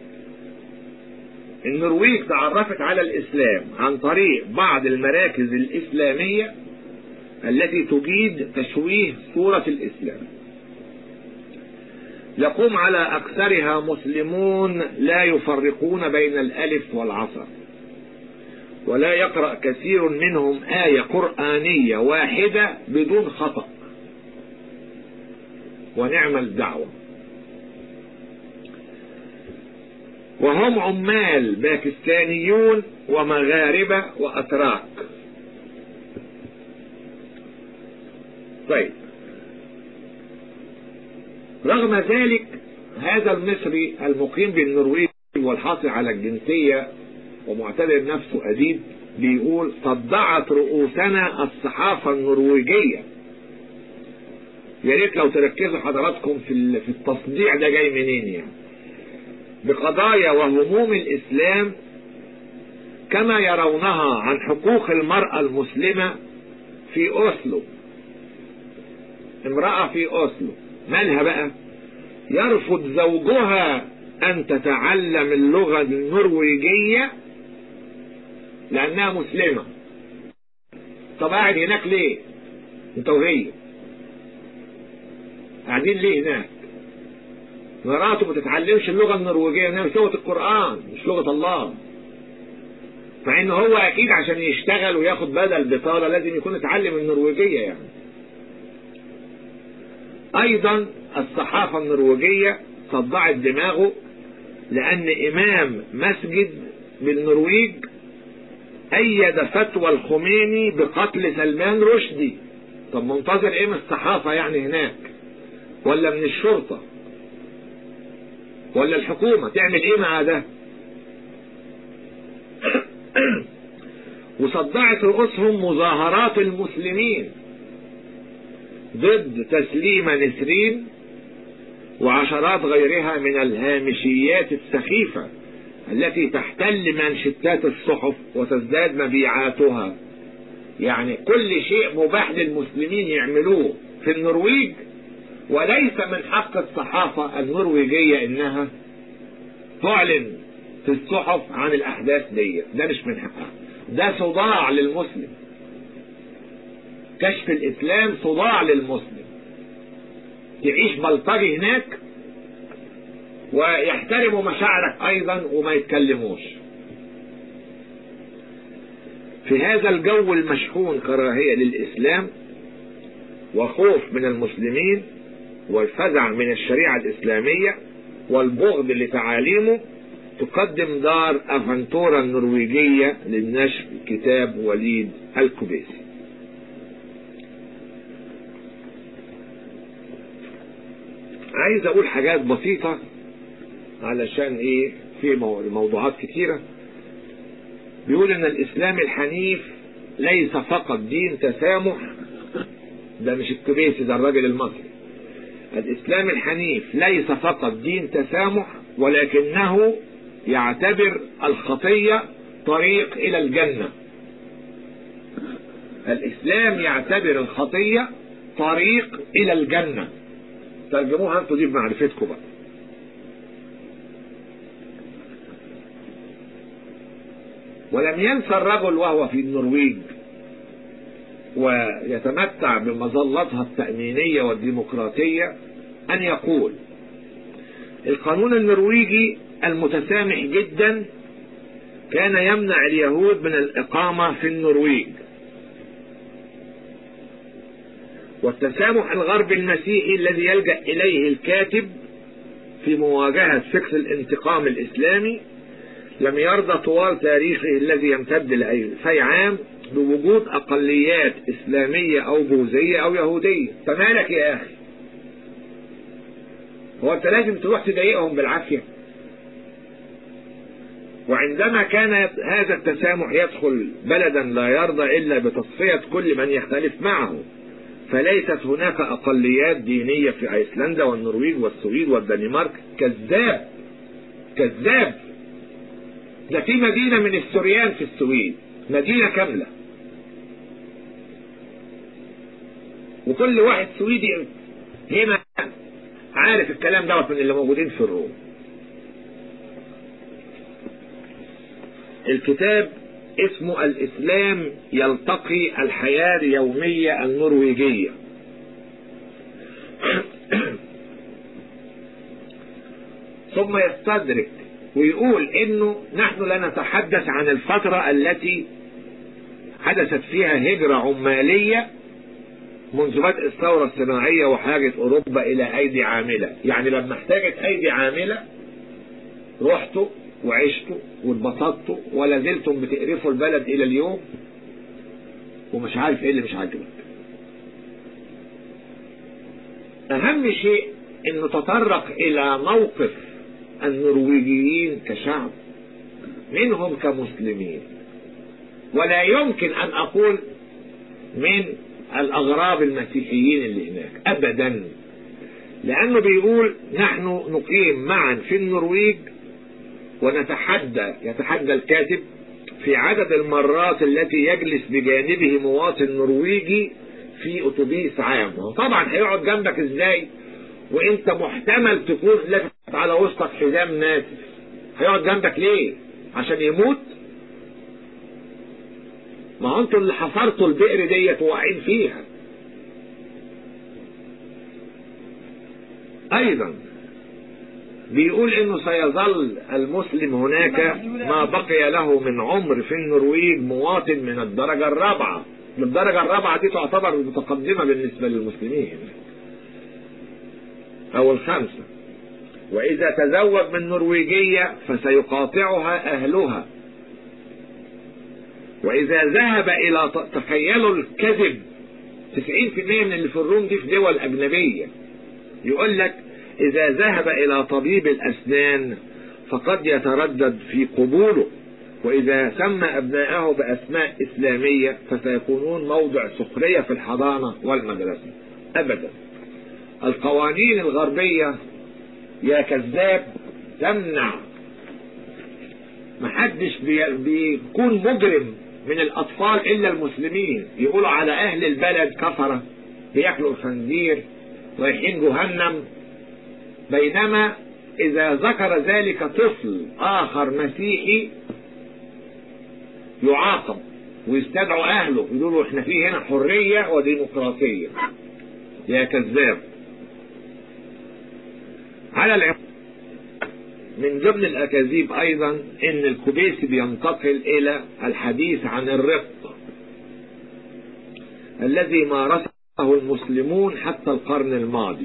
النرويج تعرفت على الاسلام عن طريق بعض المراكز الاسلامية التي تجيد تشويه صورة الإسلام يقوم على أكثرها مسلمون لا يفرقون بين الألف والعصر ولا يقرأ كثير منهم آية قرآنية واحدة بدون خطأ ونعم الدعوة وهم عمال باكستانيون ومغاربة وأتراك طيب رغم ذلك هذا المصري المقيم بالنرويج والحاصل على الجنسية ومعتبر نفسه أديب بيقول صدعت رؤوسنا الصحافة النرويجية يا ريت لو تركزوا حضراتكم في في التصديع ده جاي منين يعني بقضايا وهموم الإسلام كما يرونها عن حقوق المرأة المسلمة في أوسلو امرأة في أوسلو مالها بقى يرفض زوجها أن تتعلم اللغة النرويجية لأنها مسلمة طب قاعد هناك ليه انت وهي قاعدين ليه هناك مراته ما تتعلمش اللغة النرويجية انها مش لغة القرآن مش لغة الله مع ان هو اكيد عشان يشتغل وياخد بدل بطالة لازم يكون اتعلم النرويجية يعني ايضا الصحافة النرويجية صدعت دماغه لان امام مسجد بالنرويج ايد فتوى الخميني بقتل سلمان رشدي طب منتظر ايه من الصحافة يعني هناك ولا من الشرطة ولا الحكومة تعمل ايه مع ده وصدعت رؤوسهم مظاهرات المسلمين ضد تسليم نسرين وعشرات غيرها من الهامشيات السخيفة التي تحتل منشتات الصحف وتزداد مبيعاتها يعني كل شيء مباح للمسلمين يعملوه في النرويج وليس من حق الصحافة النرويجية انها تعلن في الصحف عن الاحداث دي ده مش من حقها ده صداع للمسلم كشف الاسلام صداع للمسلم تعيش بلطجي هناك ويحترموا مشاعرك ايضا وما يتكلموش في هذا الجو المشحون كراهية للإسلام وخوف من المسلمين والفزع من الشريعة الإسلامية والبغض لتعاليمه تقدم دار أفنتورا النرويجية للنشر كتاب وليد الكبيسي عايز أقول حاجات بسيطة علشان إيه في موضوعات كتيرة بيقول ان الاسلام الحنيف ليس فقط دين تسامح ده مش الكبيسي ده الراجل المصري الاسلام الحنيف ليس فقط دين تسامح ولكنه يعتبر الخطية طريق الى الجنة الاسلام يعتبر الخطية طريق الى الجنة ترجموها انتوا دي بمعرفتكم بقى ولم ينسى الرجل وهو في النرويج ويتمتع بمظلتها التأمينية والديمقراطية أن يقول القانون النرويجي المتسامح جدا كان يمنع اليهود من الإقامة في النرويج والتسامح الغربي المسيحي الذي يلجأ إليه الكاتب في مواجهة فكر الانتقام الإسلامي لم يرضى طوال تاريخه الذي يمتد لألفي عام بوجود أقليات إسلامية أو بوذية أو يهودية فمالك يا أخي هو أنت لازم تروح تضايقهم بالعافية وعندما كان هذا التسامح يدخل بلدا لا يرضى إلا بتصفية كل من يختلف معه فليست هناك أقليات دينية في أيسلندا والنرويج والسويد والدنمارك كذاب كذاب ده في مدينة من السوريان في السويد مدينة كاملة وكل واحد سويدي هنا عارف الكلام دوت من اللي موجودين في الروم الكتاب اسمه الإسلام يلتقي الحياة اليومية النرويجية ثم يستدرك ويقول انه نحن لا نتحدث عن الفترة التي حدثت فيها هجرة عمالية منذ بدء الثورة الصناعية وحاجة اوروبا الى ايدي عاملة يعني لما احتاجت ايدي عاملة رحتوا وعشتوا واتبسطتوا ولا زلتم بتقرفوا البلد الى اليوم ومش عارف ايه اللي مش عاجبك اهم شيء انه تطرق الى موقف النرويجيين كشعب منهم كمسلمين ولا يمكن ان اقول من الاغراب المسيحيين اللي هناك ابدا لانه بيقول نحن نقيم معا في النرويج ونتحدى يتحدى الكاتب في عدد المرات التي يجلس بجانبه مواطن نرويجي في اتوبيس عام طبعا هيقعد جنبك ازاي وانت محتمل تكون لافت على وسطك حزام ناسف هيقعد جنبك ليه عشان يموت ما هو انتوا اللي حفرتوا البئر ديت واقعين فيها ايضا بيقول انه سيظل المسلم هناك ما بقي له من عمر في النرويج مواطن من الدرجة الرابعة الدرجة الرابعة دي تعتبر متقدمة بالنسبة للمسلمين او الخمسة واذا تزوج من نرويجية فسيقاطعها اهلها واذا ذهب الى تخيلوا الكذب 90% من اللي في الروم دي في دول اجنبية يقول لك اذا ذهب الى طبيب الاسنان فقد يتردد في قبوله واذا سمى ابنائه باسماء اسلامية فسيكونون موضع سخرية في الحضانة والمدرسة ابدا القوانين الغربية يا كذاب تمنع محدش بي- بيكون مجرم من الأطفال إلا المسلمين يقولوا على أهل البلد كفرة بياكلوا الخنزير رايحين جهنم بينما إذا ذكر ذلك طفل آخر مسيحي يعاقب ويستدعوا أهله يقولوا إحنا في هنا حرية وديمقراطية يا كذاب على العموم من ضمن الأكاذيب أيضا إن الكوبيسي بينتقل إلى الحديث عن الرق الذي مارسه المسلمون حتى القرن الماضي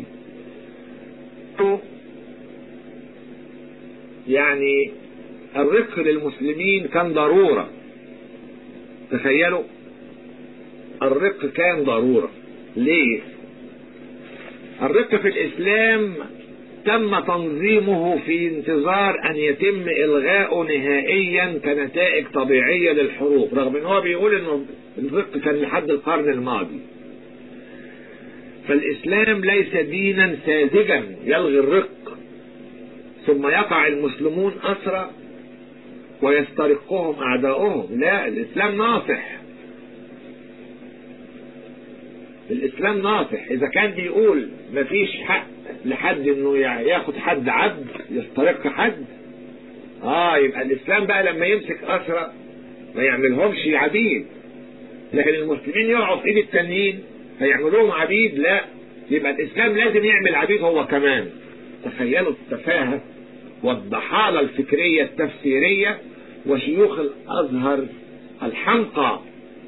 يعني الرق للمسلمين كان ضرورة تخيلوا الرق كان ضرورة ليه الرق في الإسلام تم تنظيمه في انتظار أن يتم إلغاؤه نهائيا كنتائج طبيعية للحروب رغم أنه بيقول أنه الرق كان لحد القرن الماضي فالإسلام ليس دينا ساذجا يلغي الرق ثم يقع المسلمون أسرى ويسترقهم أعداؤهم لا الإسلام ناصح الإسلام ناصح إذا كان بيقول مفيش حق لحد إنه ياخد حد عبد يسترق حد آه يبقى الإسلام بقى لما يمسك أسرى ما يعملهمش عبيد لكن المسلمين يقعوا في إيد التانيين فيعملوهم عبيد لا يبقى الإسلام لازم يعمل عبيد هو كمان تخيلوا التفاهة والضحالة الفكرية التفسيرية وشيوخ الأزهر الحمقى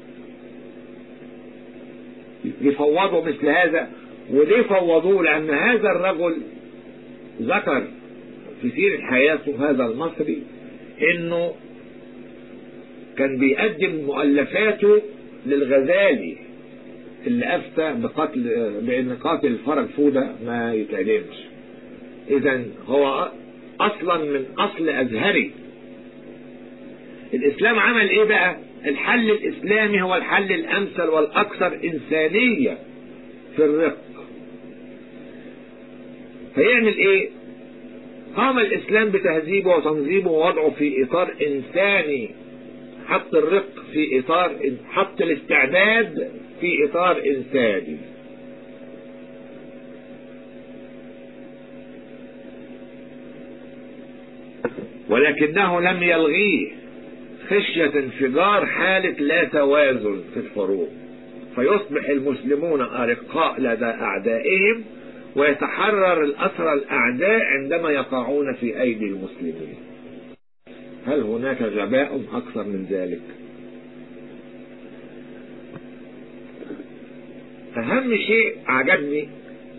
يفوضوا مثل هذا وليه فوضوه لأن هذا الرجل ذكر في سيرة حياته هذا المصري انه كان بيقدم مؤلفاته للغزالي اللي افتى بقتل بان قاتل الفرج فودة ما يتعدمش اذا هو اصلا من اصل ازهري الاسلام عمل ايه بقى الحل الاسلامي هو الحل الامثل والاكثر انسانية في الرق فيعمل ايه قام الاسلام بتهذيبه وتنظيمه ووضعه في اطار انساني حط الرق في اطار حط الاستعداد في اطار انساني ولكنه لم يلغيه خشية انفجار حالة لا توازن في الحروب فيصبح المسلمون أرقاء لدى أعدائهم ويتحرر الأسرى الأعداء عندما يقعون في أيدي المسلمين هل هناك غباء أكثر من ذلك أهم شيء عجبني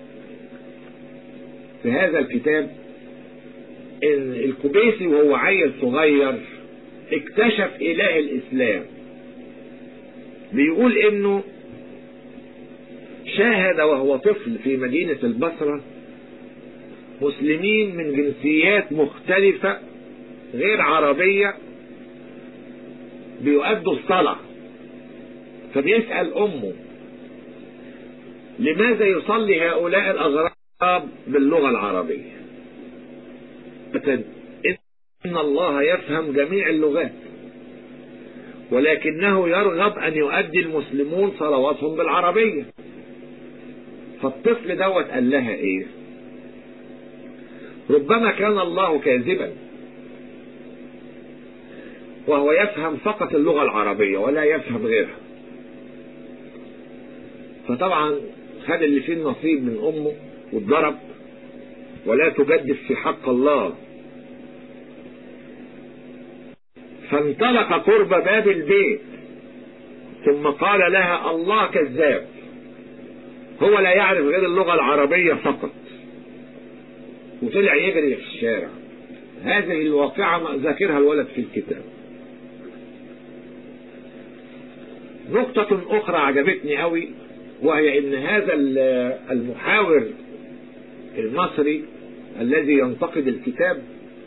في هذا الكتاب ان الكبيسي وهو عيل صغير اكتشف اله الاسلام بيقول انه شاهد وهو طفل في مدينة البصرة مسلمين من جنسيات مختلفة غير عربية بيؤدوا الصلاة فبيسأل أمه لماذا يصلي هؤلاء الأغراب باللغة العربية إن الله يفهم جميع اللغات ولكنه يرغب أن يؤدي المسلمون صلواتهم بالعربية فالطفل دوت قال لها إيه ربما كان الله كاذبا وهو يفهم فقط اللغة العربية ولا يفهم غيرها فطبعا خد اللي فيه النصيب من أمه واتضرب ولا تجدف في حق الله فانطلق قرب باب البيت ثم قال لها الله كذاب هو لا يعرف غير اللغة العربية فقط وطلع يجري في الشارع هذه الواقعة ذاكرها الولد في الكتاب نقطة أخرى عجبتني قوي وهي ان هذا المحاور المصري الذي ينتقد الكتاب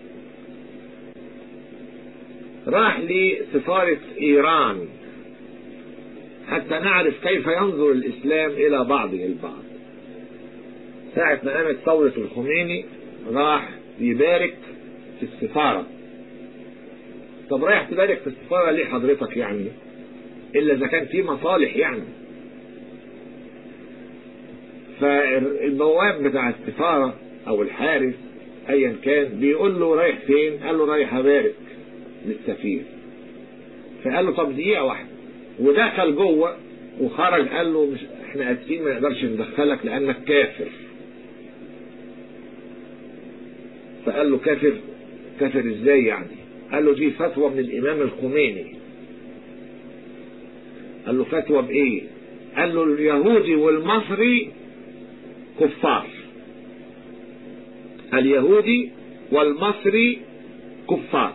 راح لسفارة ايران حتى نعرف كيف ينظر الاسلام الى بعضه البعض ساعة ما قامت ثورة الخميني راح يبارك في السفارة طب رايح تبارك في السفارة ليه حضرتك يعني إلا إذا كان في مصالح يعني فالبواب بتاع السفارة أو الحارس أيا كان بيقول له رايح فين قال له رايح أبارك للسفير فقال له طب دقيقة واحدة ودخل جوه وخرج قال له مش احنا اسفين ما نقدرش ندخلك لانك كافر فقال له كافر كافر ازاي يعني قال له دي فتوى من الامام الخميني قال له فتوى بايه قال له اليهودي والمصري كفار اليهودي والمصري كفار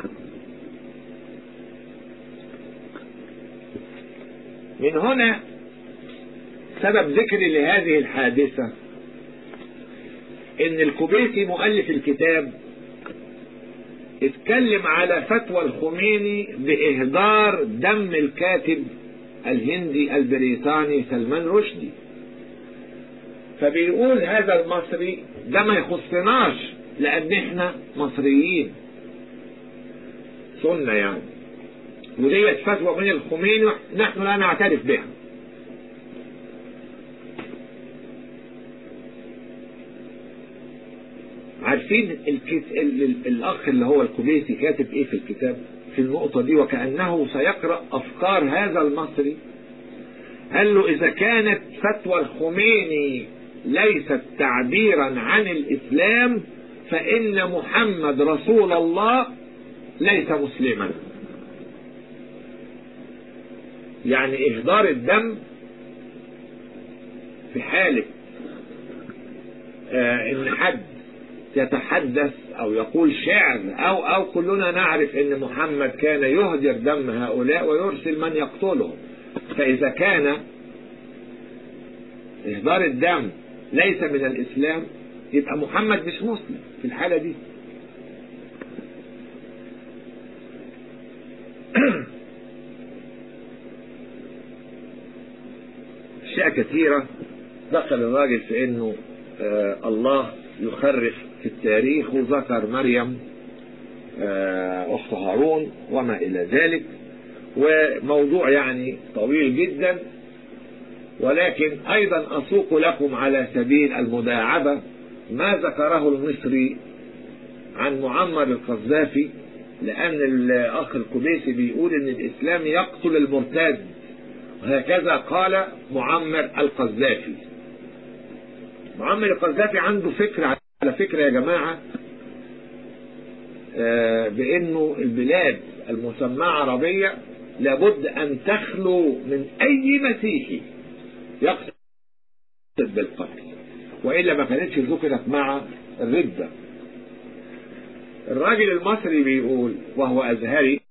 من هنا سبب ذكري لهذه الحادثة ان الكوبيتي مؤلف الكتاب اتكلم على فتوى الخميني بإهدار دم الكاتب الهندي البريطاني سلمان رشدي فبيقول هذا المصري ده ما يخصناش لأن احنا مصريين سنة يعني وديت فتوى من الخميني نحن لا نعترف بها عارفين الكت... ال... ال... الأخ اللي هو الكوبيسي كاتب إيه في الكتاب في النقطة دي وكأنه سيقرأ أفكار هذا المصري قال له إذا كانت فتوى الخميني ليست تعبيرا عن الإسلام فإن محمد رسول الله ليس مسلما يعني إهدار الدم في حالة آه إن حد يتحدث أو يقول شعر أو أو كلنا نعرف إن محمد كان يهدر دم هؤلاء ويرسل من يقتلهم فإذا كان إهدار الدم ليس من الإسلام يبقى محمد مش مسلم في الحالة دي أشياء كثيرة دخل الراجل في أنه آه الله يخرف في التاريخ وذكر مريم آه أخت هارون وما إلى ذلك وموضوع يعني طويل جدا ولكن أيضا أسوق لكم على سبيل المداعبة ما ذكره المصري عن معمر القذافي لأن الأخ الكبيسي بيقول إن الإسلام يقتل المرتد وهكذا قال معمر القذافي معمر القذافي عنده فكرة على فكرة يا جماعة بأنه البلاد المسمى عربية لابد أن تخلو من أي مسيحي يقصد بالقتل وإلا ما كانتش ذكرت مع الردة الراجل المصري بيقول وهو أزهري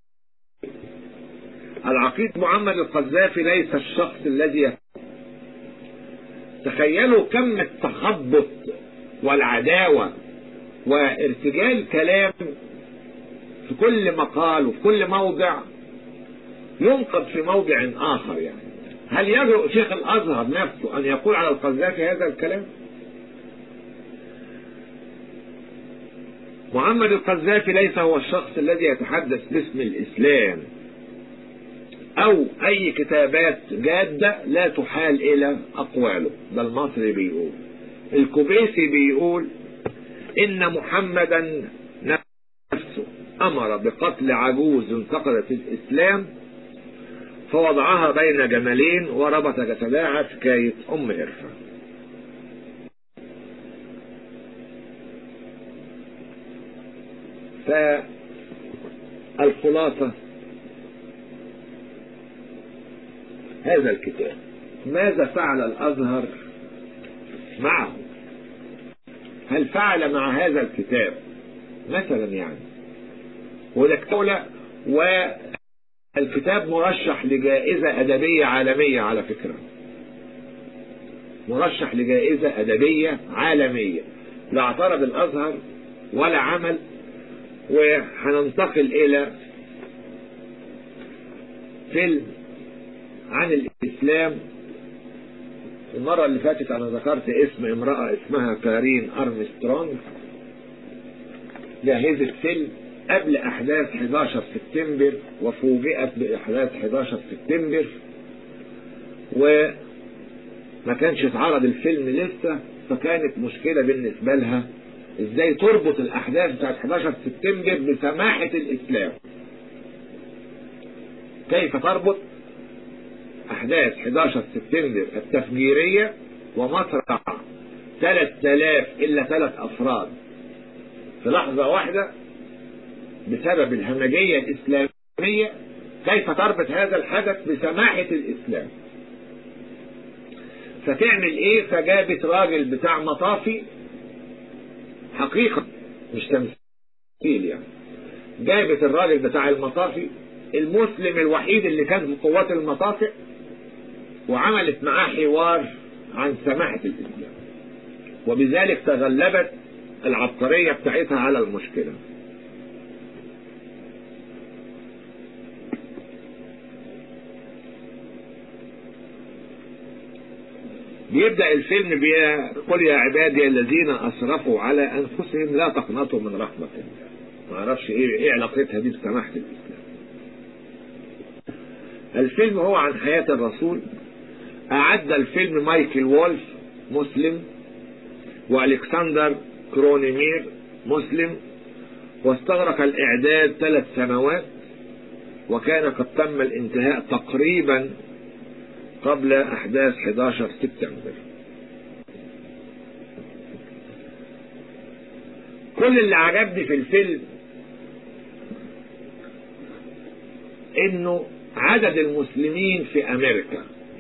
العقيد محمد القذافي ليس الشخص الذي تخيلوا كم التخبط والعداوة وارتجال كلام في كل مقال وفي كل موضع ينقد في موضع آخر يعني هل يجرؤ شيخ الأزهر نفسه أن يقول على القذافي هذا الكلام محمد القذافي ليس هو الشخص الذي يتحدث باسم الإسلام أو أي كتابات جادة لا تحال إلى أقواله ده المصري بيقول الكوبيسي بيقول إن محمدا نفسه أمر بقتل عجوز انتقدت الإسلام فوضعها بين جملين وربط جسدها على سكاية أم إرفا فالخلاصة هذا الكتاب ماذا فعل الأزهر معه هل فعل مع هذا الكتاب مثلا يعني ودكتولة والكتاب مرشح لجائزة أدبية عالمية على فكرة مرشح لجائزة أدبية عالمية لا اعترض الأزهر ولا عمل وهننتقل إلى فيلم عن الإسلام المرة اللي فاتت أنا ذكرت اسم امرأة اسمها كارين أرمسترونج جهزت فيلم قبل أحداث 11 سبتمبر وفوجئت بأحداث 11 سبتمبر وما كانش اتعرض الفيلم لسه فكانت مشكلة بالنسبة لها ازاي تربط الأحداث بتاعت 11 سبتمبر بسماحة الإسلام كيف تربط أحداث 11 سبتمبر التفجيرية ومصرع 3000 إلا 3 أفراد في لحظة واحدة بسبب الهمجية الإسلامية كيف تربط هذا الحدث بسماحة الإسلام فتعمل إيه فجابت راجل بتاع مطافي حقيقة مش تمثيل يعني جابت الراجل بتاع المطافي المسلم الوحيد اللي كان في قوات المطافئ وعملت معاه حوار عن سماحة الإسلام وبذلك تغلبت العبقرية بتاعتها على المشكلة بيبدأ الفيلم بيقول يا عبادي الذين أسرفوا على أنفسهم لا تقنطوا من رحمة الله ما اعرفش ايه ايه علاقتها دي بسماحة الإسلام الفيلم هو عن حياة الرسول أعد الفيلم مايكل وولف مسلم وألكسندر كرونيمير مسلم واستغرق الإعداد ثلاث سنوات وكان قد تم الانتهاء تقريبا قبل أحداث 11 سبتمبر كل اللي عجبني في الفيلم انه عدد المسلمين في امريكا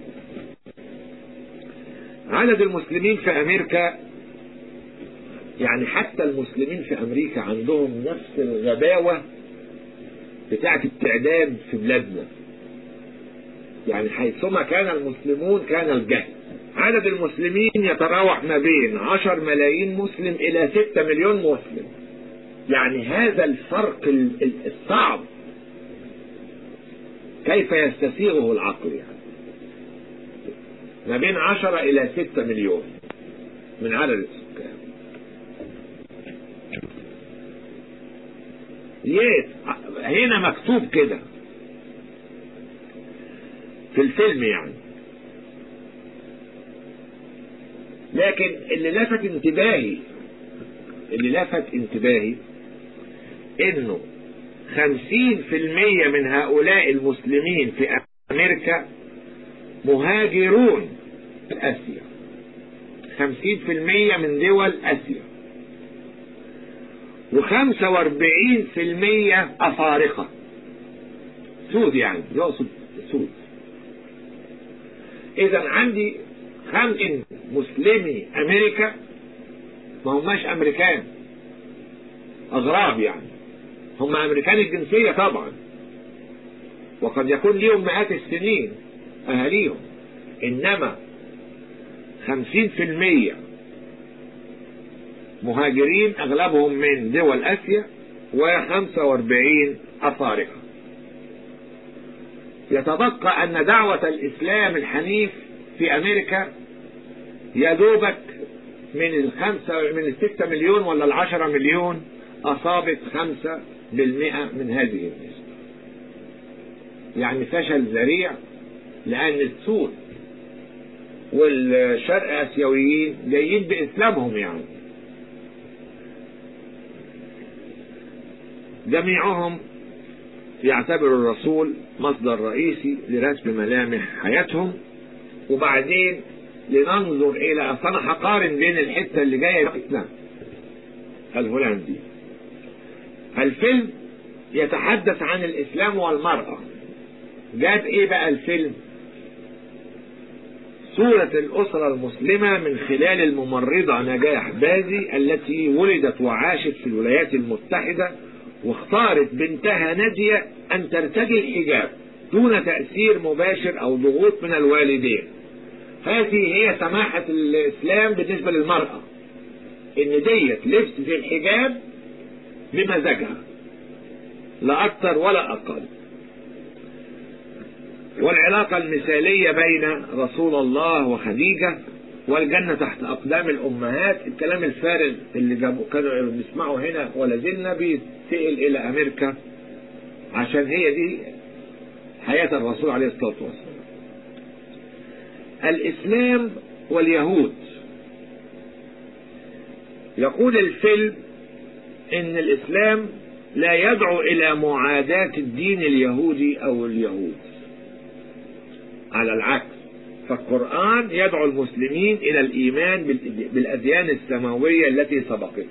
عدد المسلمين في امريكا يعني حتى المسلمين في امريكا عندهم نفس الغباوة بتاعة التعداد في بلادنا يعني حيثما كان المسلمون كان الجهل عدد المسلمين يتراوح ما بين عشر ملايين مسلم الى ستة مليون مسلم يعني هذا الفرق الصعب كيف يستسيغه العقل يعني ما بين عشرة الى ستة مليون من عدد السكان يس هنا مكتوب كده في الفيلم يعني لكن اللي لفت انتباهي اللي لفت انتباهي انه خمسين في المية من هؤلاء المسلمين في امريكا مهاجرون اسيا خمسين في المية من دول اسيا وخمسة واربعين في المية افارقة سود يعني يقصد سود اذا عندي خمس مسلمي امريكا ما هماش امريكان اغراب يعني هم امريكان الجنسية طبعا وقد يكون ليهم مئات السنين اهاليهم انما خمسين في المية مهاجرين اغلبهم من دول اسيا وخمسة واربعين افارقة يتبقى ان دعوة الاسلام الحنيف في امريكا يدوبك من الخمسة من الستة مليون ولا العشرة مليون اصابت خمسة بالمئة من هذه النسبة يعني فشل ذريع لان السود والشرق اسيويين جايين باسلامهم يعني جميعهم يعتبر الرسول مصدر رئيسي لرسم ملامح حياتهم وبعدين لننظر الى اصلا هقارن بين الحته اللي جايه الاسلام الهولندي الفيلم يتحدث عن الاسلام والمراه جاب ايه بقى الفيلم صورة الأسرة المسلمة من خلال الممرضة نجاح بازي التي ولدت وعاشت في الولايات المتحدة واختارت بنتها نادية أن ترتدي الحجاب دون تأثير مباشر أو ضغوط من الوالدين هذه هي سماحة الإسلام بالنسبة للمرأة إن ديت لبست الحجاب بمزاجها لا أكثر ولا أقل والعلاقة المثالية بين رسول الله وخديجة والجنة تحت أقدام الأمهات الكلام الفارغ اللي جابوا كانوا بيسمعوا هنا ولا زلنا بيتقل إلى أمريكا عشان هي دي حياة الرسول عليه الصلاة والسلام الإسلام واليهود يقول الفيلم إن الإسلام لا يدعو إلى معاداة الدين اليهودي أو اليهود على العكس فالقرآن يدعو المسلمين إلى الإيمان بالأديان السماوية التي سبقته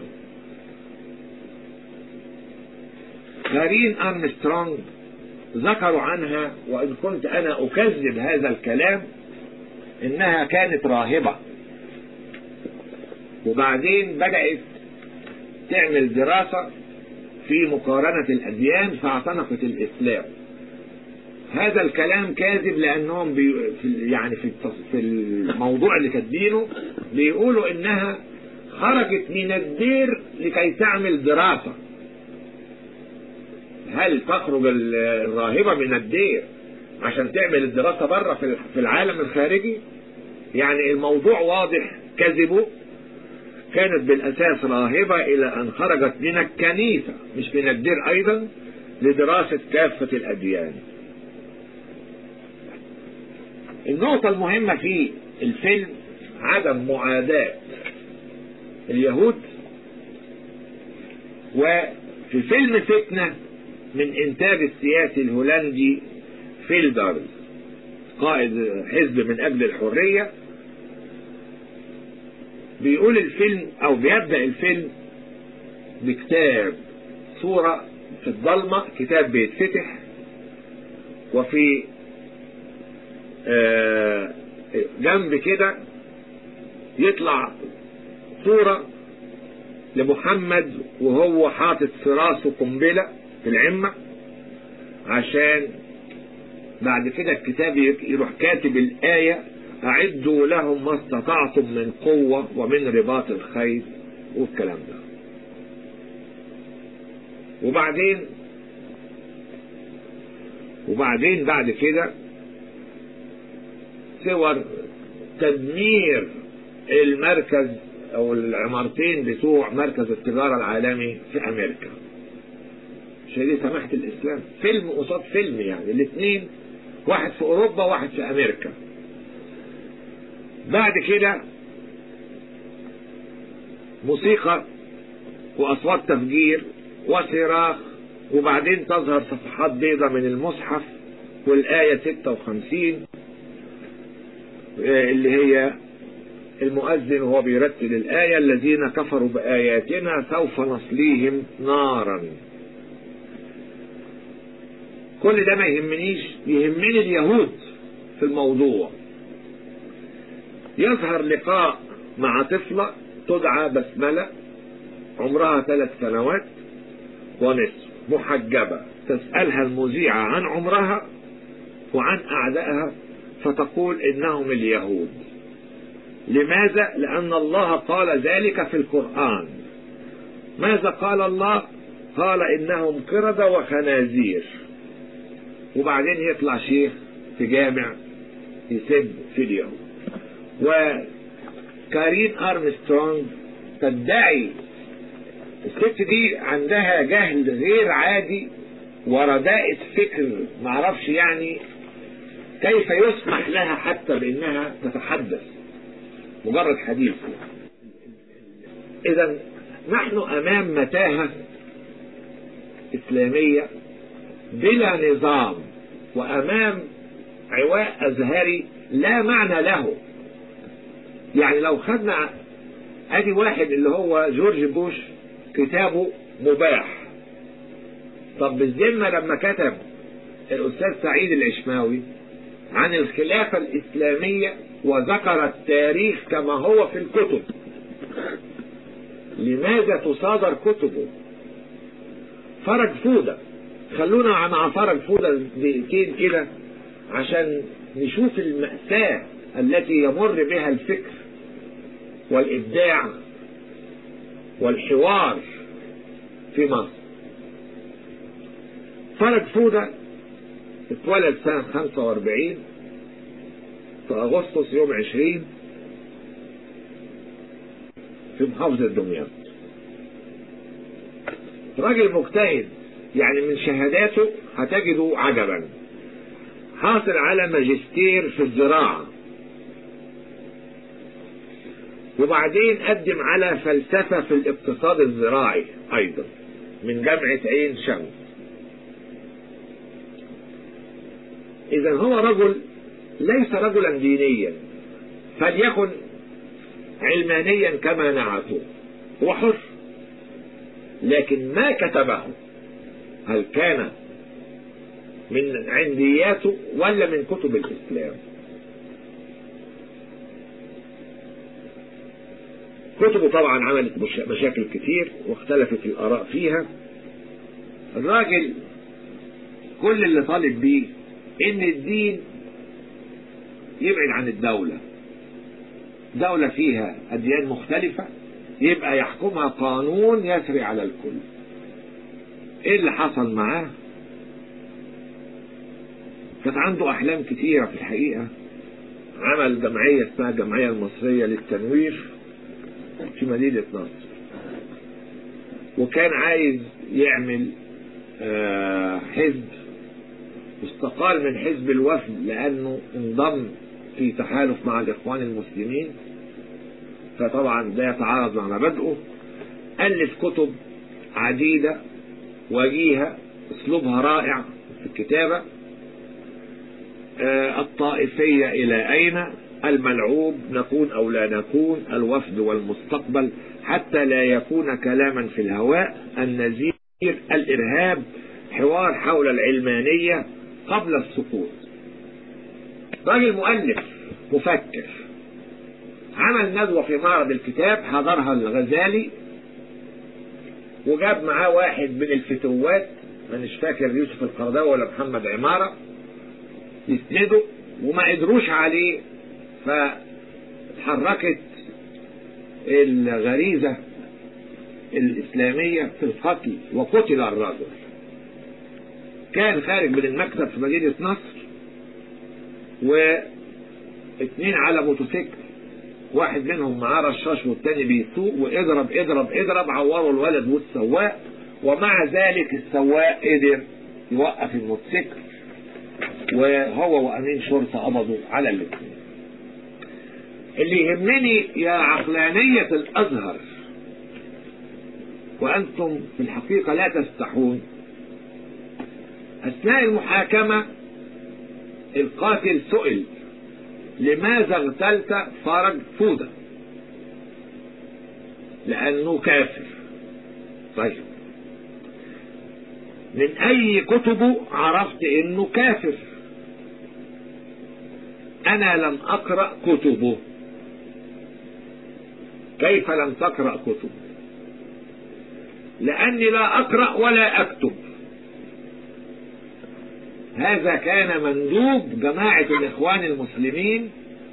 كارين أرمسترونج ذكروا عنها وإن كنت أنا أكذب هذا الكلام إنها كانت راهبة وبعدين بدأت تعمل دراسة في مقارنة الأديان فاعتنقت الإسلام هذا الكلام كاذب لأنهم بي في يعني في في الموضوع اللي كاتبينه بيقولوا إنها خرجت من الدير لكي تعمل دراسة هل تخرج الراهبة من الدير عشان تعمل الدراسة بره في العالم الخارجي يعني الموضوع واضح كذبه كانت بالأساس راهبة إلى أن خرجت من الكنيسة مش من الدير أيضا لدراسة كافة الأديان النقطة المهمة في الفيلم عدم معاداة اليهود وفي فيلم فتنة من إنتاج السياسي الهولندي فيلدرز قائد حزب من أجل الحرية بيقول الفيلم أو بيبدأ الفيلم بكتاب صورة في الضلمة كتاب بيتفتح وفي آه جنب كده يطلع صورة لمحمد وهو حاطط في راسه قنبلة في العمة عشان بعد كده الكتاب يروح كاتب الآية أعدوا لهم ما استطعتم من قوة ومن رباط الخيل والكلام ده وبعدين وبعدين بعد كده صور تدمير المركز او العمارتين بتوع مركز التجارة العالمي في امريكا شديد سماحة الاسلام فيلم قصاد فيلم يعني الاثنين واحد في اوروبا واحد في امريكا بعد كده موسيقى واصوات تفجير وصراخ وبعدين تظهر صفحات بيضة من المصحف والآية 56 اللي هي المؤذن وهو بيرتل الآية الذين كفروا بآياتنا سوف نصليهم نارا كل ده ما يهمنيش يهمني اليهود في الموضوع يظهر لقاء مع طفلة تدعى بسملة عمرها ثلاث سنوات ونصف محجبة تسألها المذيعة عن عمرها وعن أعدائها فتقول إنهم اليهود لماذا؟ لأن الله قال ذلك في القرآن ماذا قال الله؟ قال إنهم قردة وخنازير وبعدين يطلع شيخ في جامع يسب في اليهود وكارين أرمسترونج تدعي الست دي عندها جهل غير عادي ورداءة فكر معرفش يعني كيف يسمح لها حتى بانها تتحدث مجرد حديث اذا نحن امام متاهة اسلامية بلا نظام وامام عواء ازهري لا معنى له يعني لو خدنا ادي واحد اللي هو جورج بوش كتابه مباح طب بالذمة لما كتب الأستاذ سعيد العشماوي عن الخلافة الإسلامية وذكر التاريخ كما هو في الكتب لماذا تصادر كتبه فرج فودة خلونا مع فرج فودة دقيقتين كده عشان نشوف المأساة التي يمر بها الفكر والإبداع والحوار في مصر فرج فودة اتولد سنة 45 في أغسطس يوم 20 في محافظة دمياط راجل مجتهد يعني من شهاداته هتجدوا عجبا حاصل على ماجستير في الزراعة وبعدين قدم على فلسفة في الاقتصاد الزراعي أيضا من جامعة عين شمس إذا هو رجل ليس رجلا دينيا فليكن علمانيا كما نعته هو حر لكن ما كتبه هل كان من عندياته ولا من كتب الإسلام كتبه طبعا عملت مشاكل كتير واختلفت الآراء فيها الراجل كل اللي طالب بيه ان الدين يبعد عن الدولة دولة فيها أديان مختلفة يبقى يحكمها قانون يسري على الكل ايه اللي حصل معاه كانت عنده احلام كتيرة في الحقيقة عمل جمعية اسمها الجمعية المصرية للتنوير في مدينة نصر وكان عايز يعمل حزب واستقال من حزب الوفد لأنه انضم في تحالف مع الإخوان المسلمين فطبعا ده يتعارض مع مبادئه ألف كتب عديدة وجيهة اسلوبها رائع في الكتابة الطائفية إلى أين الملعوب نكون أو لا نكون الوفد والمستقبل حتى لا يكون كلاما في الهواء النذير الإرهاب حوار حول العلمانية قبل السقوط راجل مؤلف مفكر عمل ندوة في معرض الكتاب حضرها الغزالي وجاب معاه واحد من الفتوات مش فاكر يوسف القرضاوي ولا محمد عمارة يسنده وما قدروش عليه فاتحركت الغريزة الإسلامية في القتل وقتل الرجل كان خارج من المكتب في مدينة نصر واثنين على موتوسيكل واحد منهم معاه رشاش والتاني بيسوق واضرب اضرب اضرب عوروا الولد والسواق ومع ذلك السواق قدر يوقف الموتوسيكل وهو وامين شرطة قبضوا على الاثنين اللي يهمني يا عقلانية الازهر وانتم في الحقيقة لا تستحون اثناء المحاكمة القاتل سئل لماذا اغتلت فرج فودة لانه كافر طيب من اي كتبه عرفت انه كافر انا لم اقرأ كتبه كيف لم تقرأ كتبه لاني لا اقرأ ولا اكتب هذا كان مندوب جماعة الإخوان المسلمين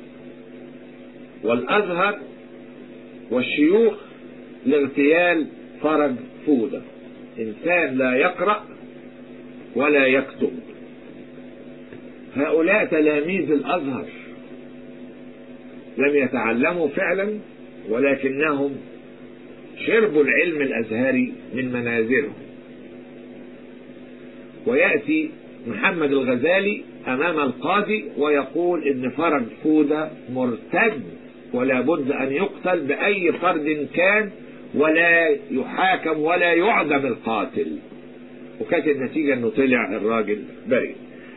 والأزهر والشيوخ لاغتيال فرج فودة إنسان لا يقرأ ولا يكتب هؤلاء تلاميذ الأزهر لم يتعلموا فعلا ولكنهم شربوا العلم الأزهري من منازلهم ويأتي محمد الغزالي أمام القاضي ويقول إن فرج فودة مرتد ولا بد أن يقتل بأي فرد كان ولا يحاكم ولا يعدم القاتل وكانت النتيجة أنه طلع الراجل بريء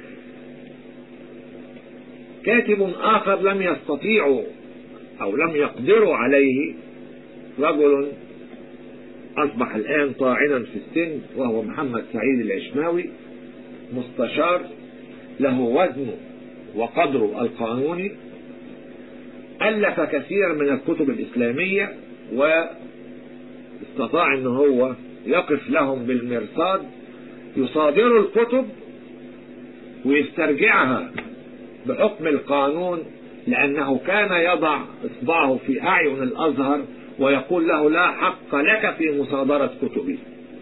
كاتب آخر لم يستطيعوا أو لم يقدروا عليه رجل أصبح الآن طاعنا في السن وهو محمد سعيد العشماوي مستشار له وزنه وقدره القانوني ألف كثيرا من الكتب الإسلامية واستطاع أن هو يقف لهم بالمرصاد يصادر الكتب ويسترجعها بحكم القانون لأنه كان يضع إصبعه في أعين الأزهر ويقول له لا حق لك في مصادرة كتبي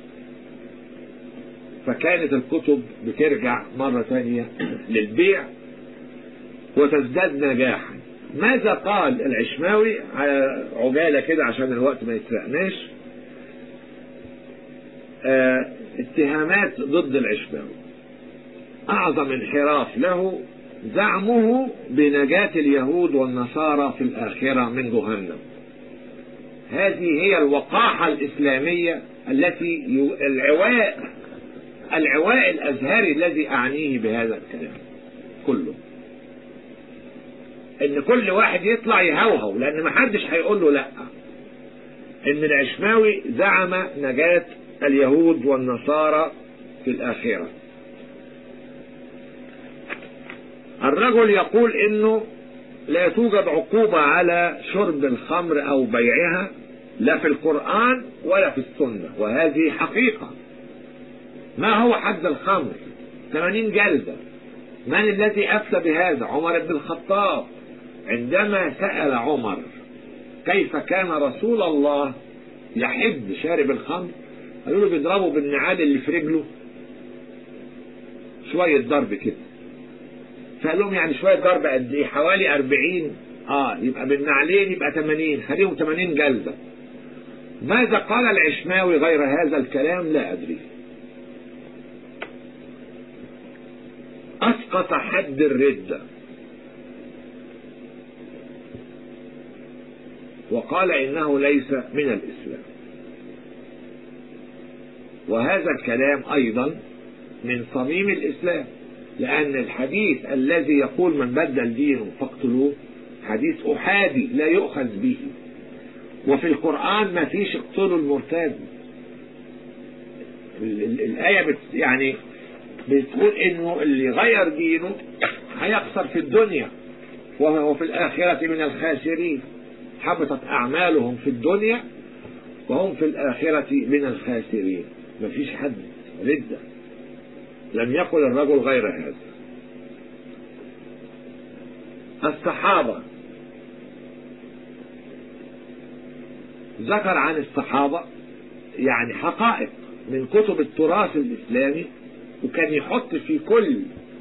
فكانت الكتب بترجع مرة ثانية للبيع وتزداد نجاحا ماذا قال العشماوي على عجالة كده عشان الوقت ما يسرقناش اه اتهامات ضد العشماوي أعظم انحراف له زعمه بنجاة اليهود والنصارى في الآخرة من جهنم هذه هي الوقاحة الإسلامية التي العواء العواء الأزهري الذي أعنيه بهذا الكلام كله ان كل واحد يطلع يهوهو لان ما حدش هيقول له لا ان العشماوي زعم نجاة اليهود والنصارى في الآخرة الرجل يقول انه لا توجد عقوبة على شرب الخمر او بيعها لا في القرآن ولا في السنة وهذه حقيقة ما هو حد الخمر 80 جلدة من الذي أفتى بهذا عمر بن الخطاب عندما سأل عمر كيف كان رسول الله يحب شارب الخمر قالوا له بيضربه بالنعال اللي في رجله شوية ضرب كده فقال لهم يعني شوية ضرب قد ايه حوالي 40 اه يبقى بالنعلين يبقى 80 خليهم 80 جلدة ماذا قال العشماوي غير هذا الكلام لا أدري أسقط حد الردة وقال إنه ليس من الإسلام وهذا الكلام أيضا من صميم الإسلام لأن الحديث الذي يقول من بدل دينه فاقتلوه حديث أحادي لا يؤخذ به وفي القرآن ما فيش اقتلوا المرتد الآية بت يعني بتقول انه اللي غير دينه هيخسر في الدنيا وهو في الآخرة من الخاسرين حبطت أعمالهم في الدنيا وهم في الآخرة من الخاسرين مفيش حد ردة لم يقل الرجل غير هذا الصحابة ذكر عن الصحابة يعني حقائق من كتب التراث الإسلامي وكان يحط في كل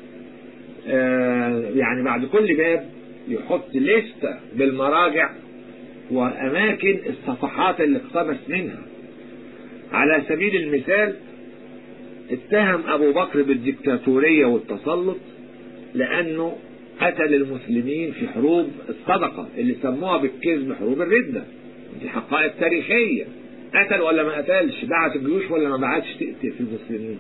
آه يعني بعد كل باب يحط لستة بالمراجع وأماكن الصفحات اللي اقتبس منها على سبيل المثال اتهم أبو بكر بالديكتاتورية والتسلط لأنه قتل المسلمين في حروب الصدقة اللي سموها بالكذب حروب الردة دي حقائق تاريخية قتل ولا ما قتلش بعت الجيوش ولا ما بعتش تقتل في المسلمين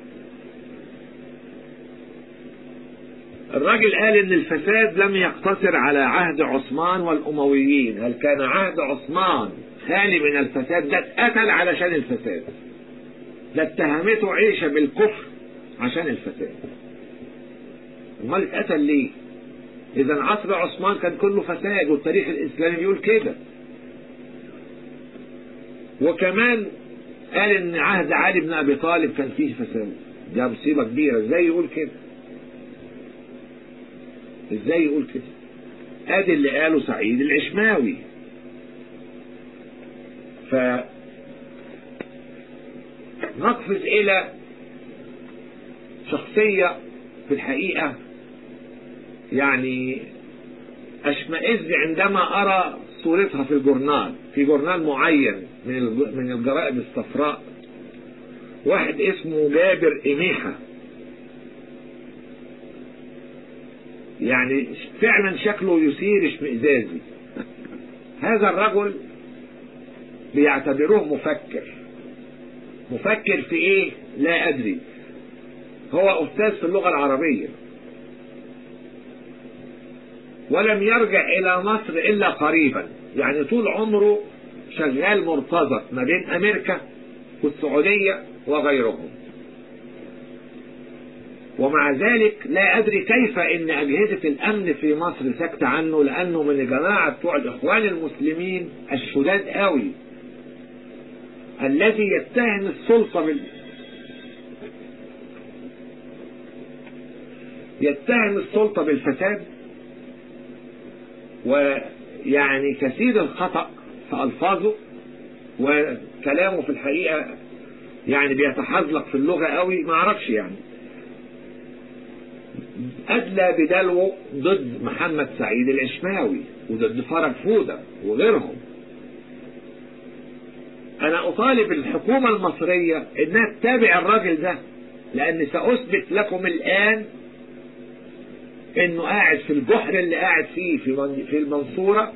الراجل قال ان الفساد لم يقتصر على عهد عثمان والامويين هل كان عهد عثمان خالي من الفساد ده اتقتل علشان الفساد ده اتهمته عيشة بالكفر عشان الفساد امال اتقتل ليه اذا عصر عثمان كان كله فساد والتاريخ الاسلامي بيقول كده وكمان قال ان عهد علي بن ابي طالب كان فيه فساد ده مصيبة كبيرة ازاي يقول كده ازاي يقول كده ادي اللي قاله سعيد العشماوي ف نقفز الى شخصية في الحقيقة يعني اشمئز عندما ارى صورتها في الجورنال في جورنال معين من من الجرائد الصفراء واحد اسمه جابر إميحة يعني فعلا شكله يثير اشمئزازي هذا الرجل بيعتبروه مفكر مفكر في ايه لا ادري هو استاذ في اللغة العربية ولم يرجع الى مصر الا قريبا يعني طول عمره شغال مرتزق ما بين امريكا والسعودية وغيرهم ومع ذلك لا أدري كيف أن أجهزة الأمن في مصر سكت عنه لأنه من الجماعة بتوع الإخوان المسلمين الشداد قوي الذي يتهم السلطة بال يتهم السلطة بالفساد ويعني كثير الخطأ في ألفاظه وكلامه في الحقيقة يعني بيتحزلق في اللغة قوي ما اعرفش يعني أدلى بدلو ضد محمد سعيد العشماوي وضد فرج فودة وغيرهم أنا أطالب الحكومة المصرية إنها تتابع الراجل ده لأن سأثبت لكم الآن إنه قاعد في الجحر اللي قاعد فيه في في المنصورة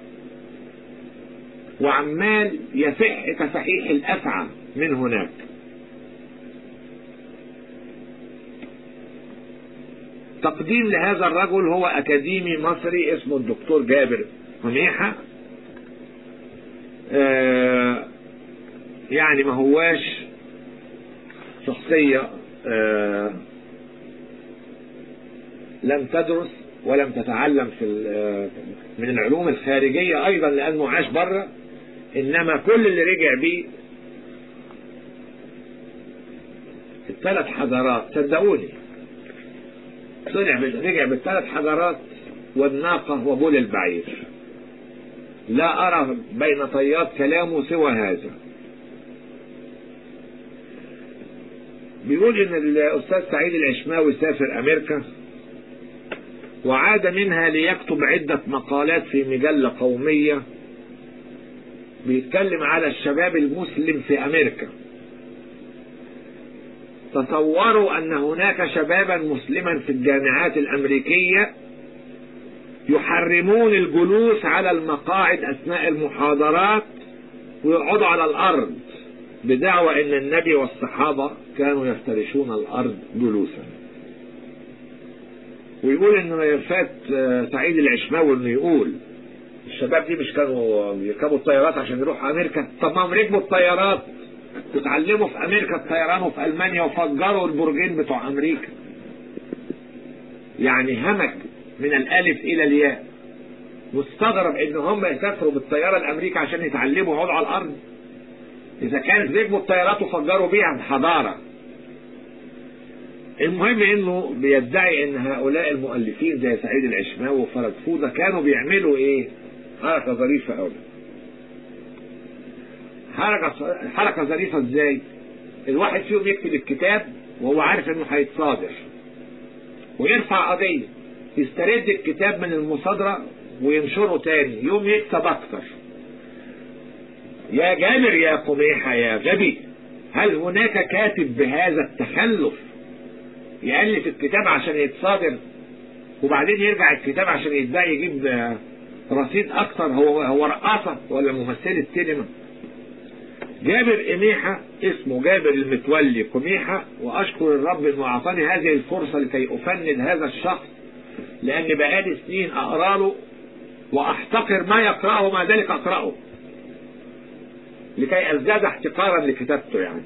وعمال يفح كفحيح الأفعى من هناك تقديم لهذا الرجل هو أكاديمي مصري اسمه الدكتور جابر منيحة آه يعني ما هواش شخصية آه لم تدرس ولم تتعلم في من العلوم الخارجية أيضا لأنه عاش بره إنما كل اللي رجع بيه الثلاث حضارات صدقوني طلع رجع بالثلاث حضارات والناقة وبول البعير لا أرى بين طيات كلامه سوى هذا بيقول إن الأستاذ سعيد العشماوي سافر أمريكا وعاد منها ليكتب عدة مقالات في مجلة قومية بيتكلم على الشباب المسلم في أمريكا تصوروا أن هناك شبابا مسلما في الجامعات الأمريكية يحرمون الجلوس على المقاعد أثناء المحاضرات ويقعدوا على الأرض بدعوى أن النبي والصحابة كانوا يفترشون الأرض جلوسا ويقول انه فات سعيد العشماوي انه يقول الشباب دي مش كانوا يركبوا الطيارات عشان يروحوا امريكا طب ما هم ركبوا الطيارات وتعلموا في امريكا الطيران وفي المانيا وفجروا البرجين بتوع امريكا يعني همج من الالف الى الياء مستغرب ان هم يسافروا بالطياره لامريكا عشان يتعلموا يقعدوا على الارض اذا كانت ركبوا الطيارات وفجروا بيها حضاره المهم انه بيدعي ان هؤلاء المؤلفين زي سعيد العشماوي وفرج فوضى كانوا بيعملوا ايه حركة ظريفة قوي حركة حركة ظريفة ازاي الواحد فيهم يكتب الكتاب وهو عارف انه هيتصادر ويرفع قضية يسترد الكتاب من المصادرة وينشره تاني يوم يكسب اكتر يا جابر يا قميحة يا غبي هل هناك كاتب بهذا التخلف يألف الكتاب عشان يتصادر وبعدين يرجع الكتاب عشان يتباع يجيب رصيد اكتر هو هو رقاصة ولا ممثلة سينما جابر قميحة اسمه جابر المتولي قميحة واشكر الرب انه اعطاني هذه الفرصة لكي افند هذا الشخص لان بقالي سنين اقرا له واحتقر ما يقرأه وما ذلك اقرأه لكي ازداد احتقارا لكتابته يعني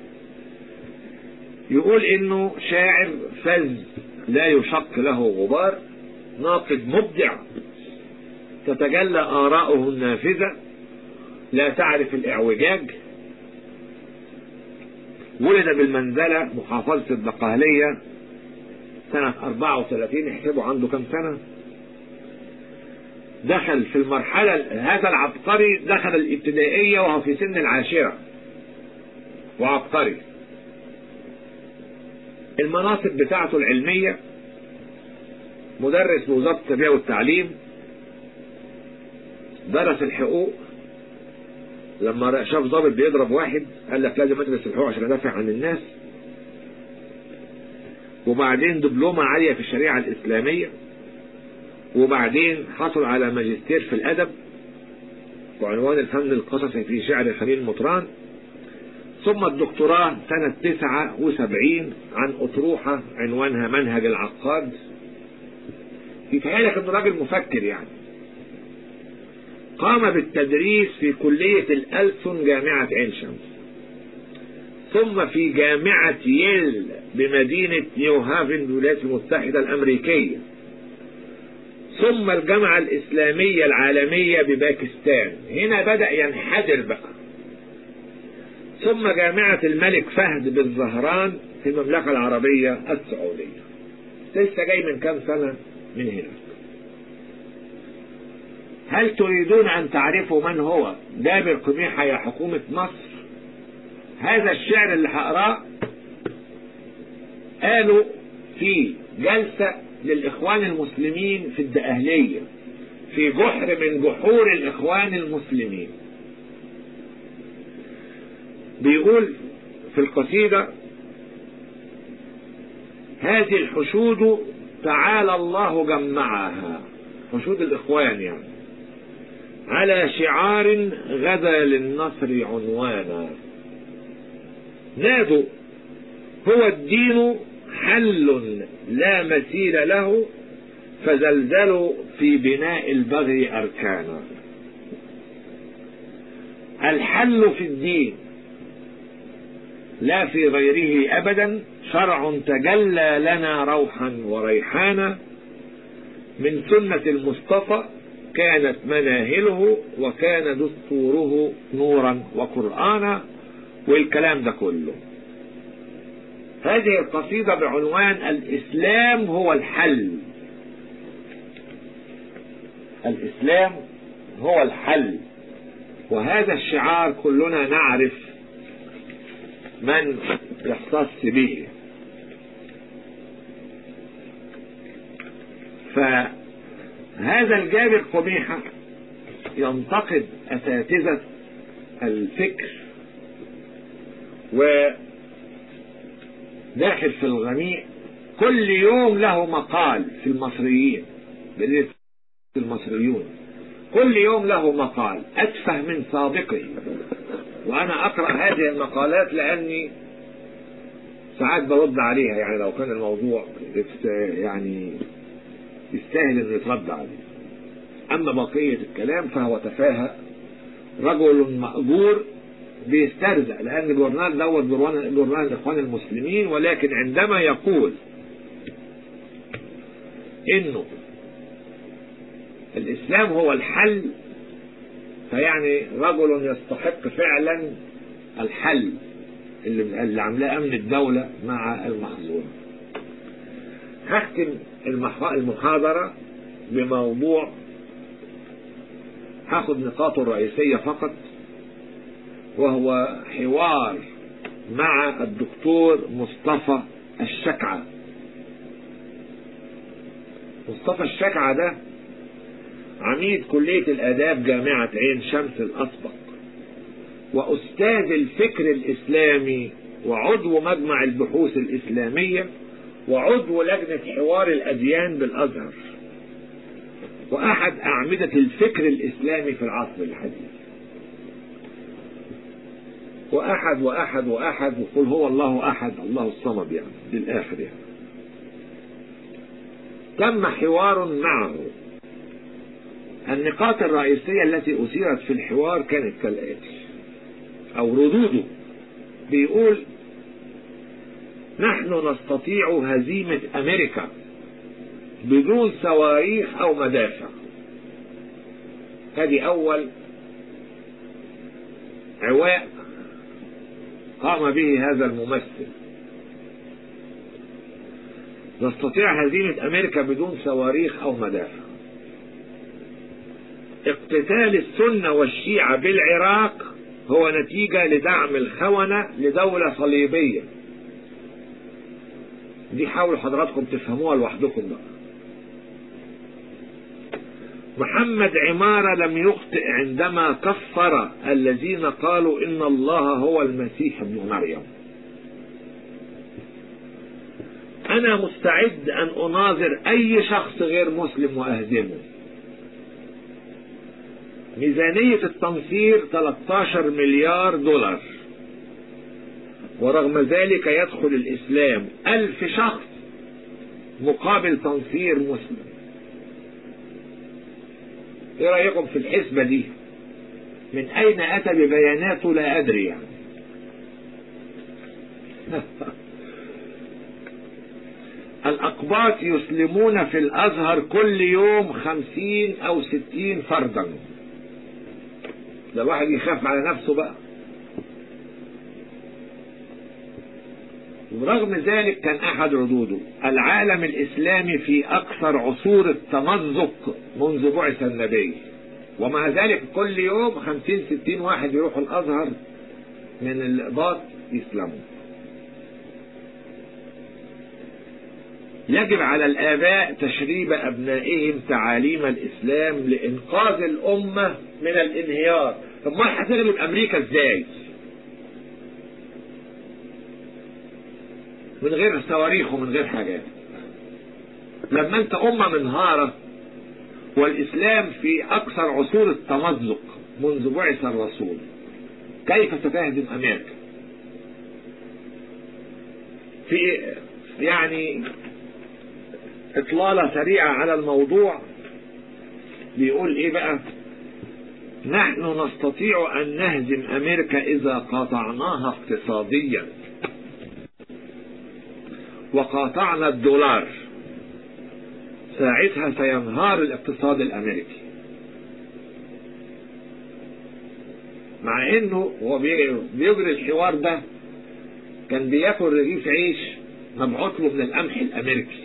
يقول انه شاعر فز لا يشق له غبار ناقد مبدع تتجلى آراؤه النافذة لا تعرف الإعوجاج ولد بالمنزلة محافظة الدقهلية سنة 34 احسبوا عنده كم سنة دخل في المرحلة هذا العبقري دخل الابتدائية وهو في سن العاشرة وعبقري المناصب بتاعته العلمية مدرس بوزارة التربية والتعليم درس الحقوق لما شاف ضابط بيضرب واحد قال لك لازم ادرس الحقوق عشان ادافع عن الناس وبعدين دبلومة عالية في الشريعة الإسلامية وبعدين حصل على ماجستير في الأدب وعنوان الفن القصصي في شعر خليل مطران ثم الدكتوراه سنة 79 عن أطروحة عنوانها منهج العقاد يتهيألك انه راجل مفكر يعني قام بالتدريس في كلية الألسن جامعة عين شمس ثم في جامعة ييل بمدينة نيو هافن بالولايات المتحدة الأمريكية ثم الجامعة الإسلامية العالمية بباكستان هنا بدأ ينحدر بقى ثم جامعة الملك فهد بالزهران في المملكة العربية السعودية لسه جاي من كام سنة من هنا هل تريدون أن تعرفوا من هو جابر قميحة يا حكومة مصر هذا الشعر اللي هقراه قالوا في جلسة للإخوان المسلمين في الدقهلية في جحر من جحور الإخوان المسلمين بيقول في القصيدة هذه الحشود تعالى الله جمعها حشود الإخوان يعني على شعار غدا للنصر عنوانا نادوا هو الدين حل لا مثيل له فزلزلوا في بناء البغي أركانا الحل في الدين لا في غيره أبدا شرع تجلى لنا روحا وريحانا من سنة المصطفى كانت مناهله وكان دستوره نورا وقرآنا والكلام ده كله هذه القصيدة بعنوان الإسلام هو الحل الإسلام هو الحل وهذا الشعار كلنا نعرف من يختص به فهذا الجابر قبيحة ينتقد أساتذة الفكر وداخل في الغميق كل يوم له مقال في المصريين في المصريون كل يوم له مقال أتفه من سابقه وأنا أقرأ هذه المقالات لأني ساعات برد عليها يعني لو كان الموضوع يعني يستاهل انه يترد عليه اما بقية الكلام فهو تفاهة رجل مأجور بيسترزق لان الجورنال دوت جورنال الاخوان المسلمين ولكن عندما يقول انه الاسلام هو الحل فيعني رجل يستحق فعلا الحل اللي, اللي عاملاه امن الدولة مع المحظور هختم المحاضرة بموضوع هاخد نقاطه الرئيسية فقط وهو حوار مع الدكتور مصطفى الشكعة مصطفى الشكعة ده عميد كلية الآداب جامعة عين شمس الأسبق وأستاذ الفكر الإسلامي وعضو مجمع البحوث الإسلامية وعضو لجنة حوار الأديان بالأزهر وأحد أعمدة الفكر الإسلامي في العصر الحديث وأحد وأحد وأحد وقل هو الله أحد الله الصمد يعني للآخر يعني تم حوار معه النقاط الرئيسية التي أثيرت في الحوار كانت كالآتي أو ردوده بيقول نحن نستطيع هزيمة أمريكا بدون صواريخ أو مدافع هذه أول عواء قام به هذا الممثل نستطيع هزيمة أمريكا بدون صواريخ أو مدافع اقتتال السنة والشيعة بالعراق هو نتيجة لدعم الخونة لدولة صليبية دي حاولوا حضراتكم تفهموها لوحدكم بقى محمد عمارة لم يخطئ عندما كفر الذين قالوا إن الله هو المسيح ابن مريم أنا مستعد أن أناظر أي شخص غير مسلم وأهزمه ميزانية التنصير 13 مليار دولار ورغم ذلك يدخل الإسلام ألف شخص مقابل تنصير مسلم ايه رأيكم في الحسبة دي من أين أتى ببياناته لا أدري يعني الأقباط يسلمون في الأزهر كل يوم خمسين أو ستين فردا ده الواحد يخاف على نفسه بقى ورغم ذلك كان أحد ردوده العالم الإسلامي في أكثر عصور التمزق منذ بعث النبي ومع ذلك كل يوم خمسين ستين واحد يروحوا الأزهر من الإقباط يسلموا يجب على الآباء تشريب أبنائهم تعاليم الإسلام لإنقاذ الأمة من الانهيار طب ما هتغلب أمريكا إزاي من غير صواريخ ومن غير حاجات لما انت أمة منهارة والإسلام في أكثر عصور التمزق منذ بعث الرسول كيف ستهزم أمريكا في يعني إطلالة سريعة على الموضوع بيقول إيه بقى نحن نستطيع أن نهزم أمريكا إذا قاطعناها اقتصاديا وقاطعنا الدولار ساعتها سينهار الاقتصاد الأمريكي مع انه هو بيجري الحوار ده كان بياكل رغيف عيش مبعوث له من القمح الامريكي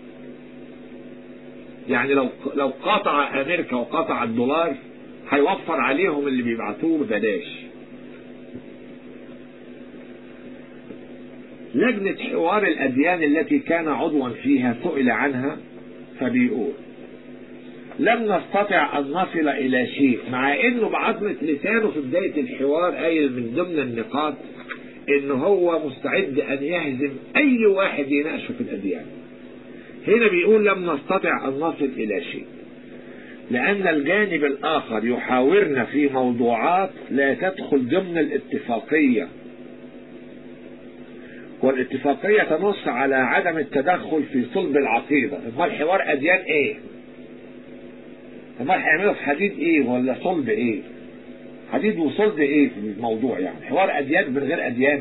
يعني لو لو قاطع امريكا وقاطع الدولار هيوفر عليهم اللي بيبعتوه ببلاش لجنة حوار الأديان التي كان عضوا فيها سئل عنها فبيقول لم نستطع أن نصل إلى شيء مع إنه بعظمة لسانه في بداية الحوار قايل من ضمن النقاط إن هو مستعد أن يهزم أي واحد يناقشه في الأديان هنا بيقول لم نستطع أن نصل إلى شيء لأن الجانب الآخر يحاورنا في موضوعات لا تدخل ضمن الاتفاقية والاتفاقية تنص على عدم التدخل في صلب العقيدة امال حوار أديان إيه امال هيعملوا في حديد إيه ولا صلب إيه حديد وصلب إيه في الموضوع يعني حوار أديان من غير أديان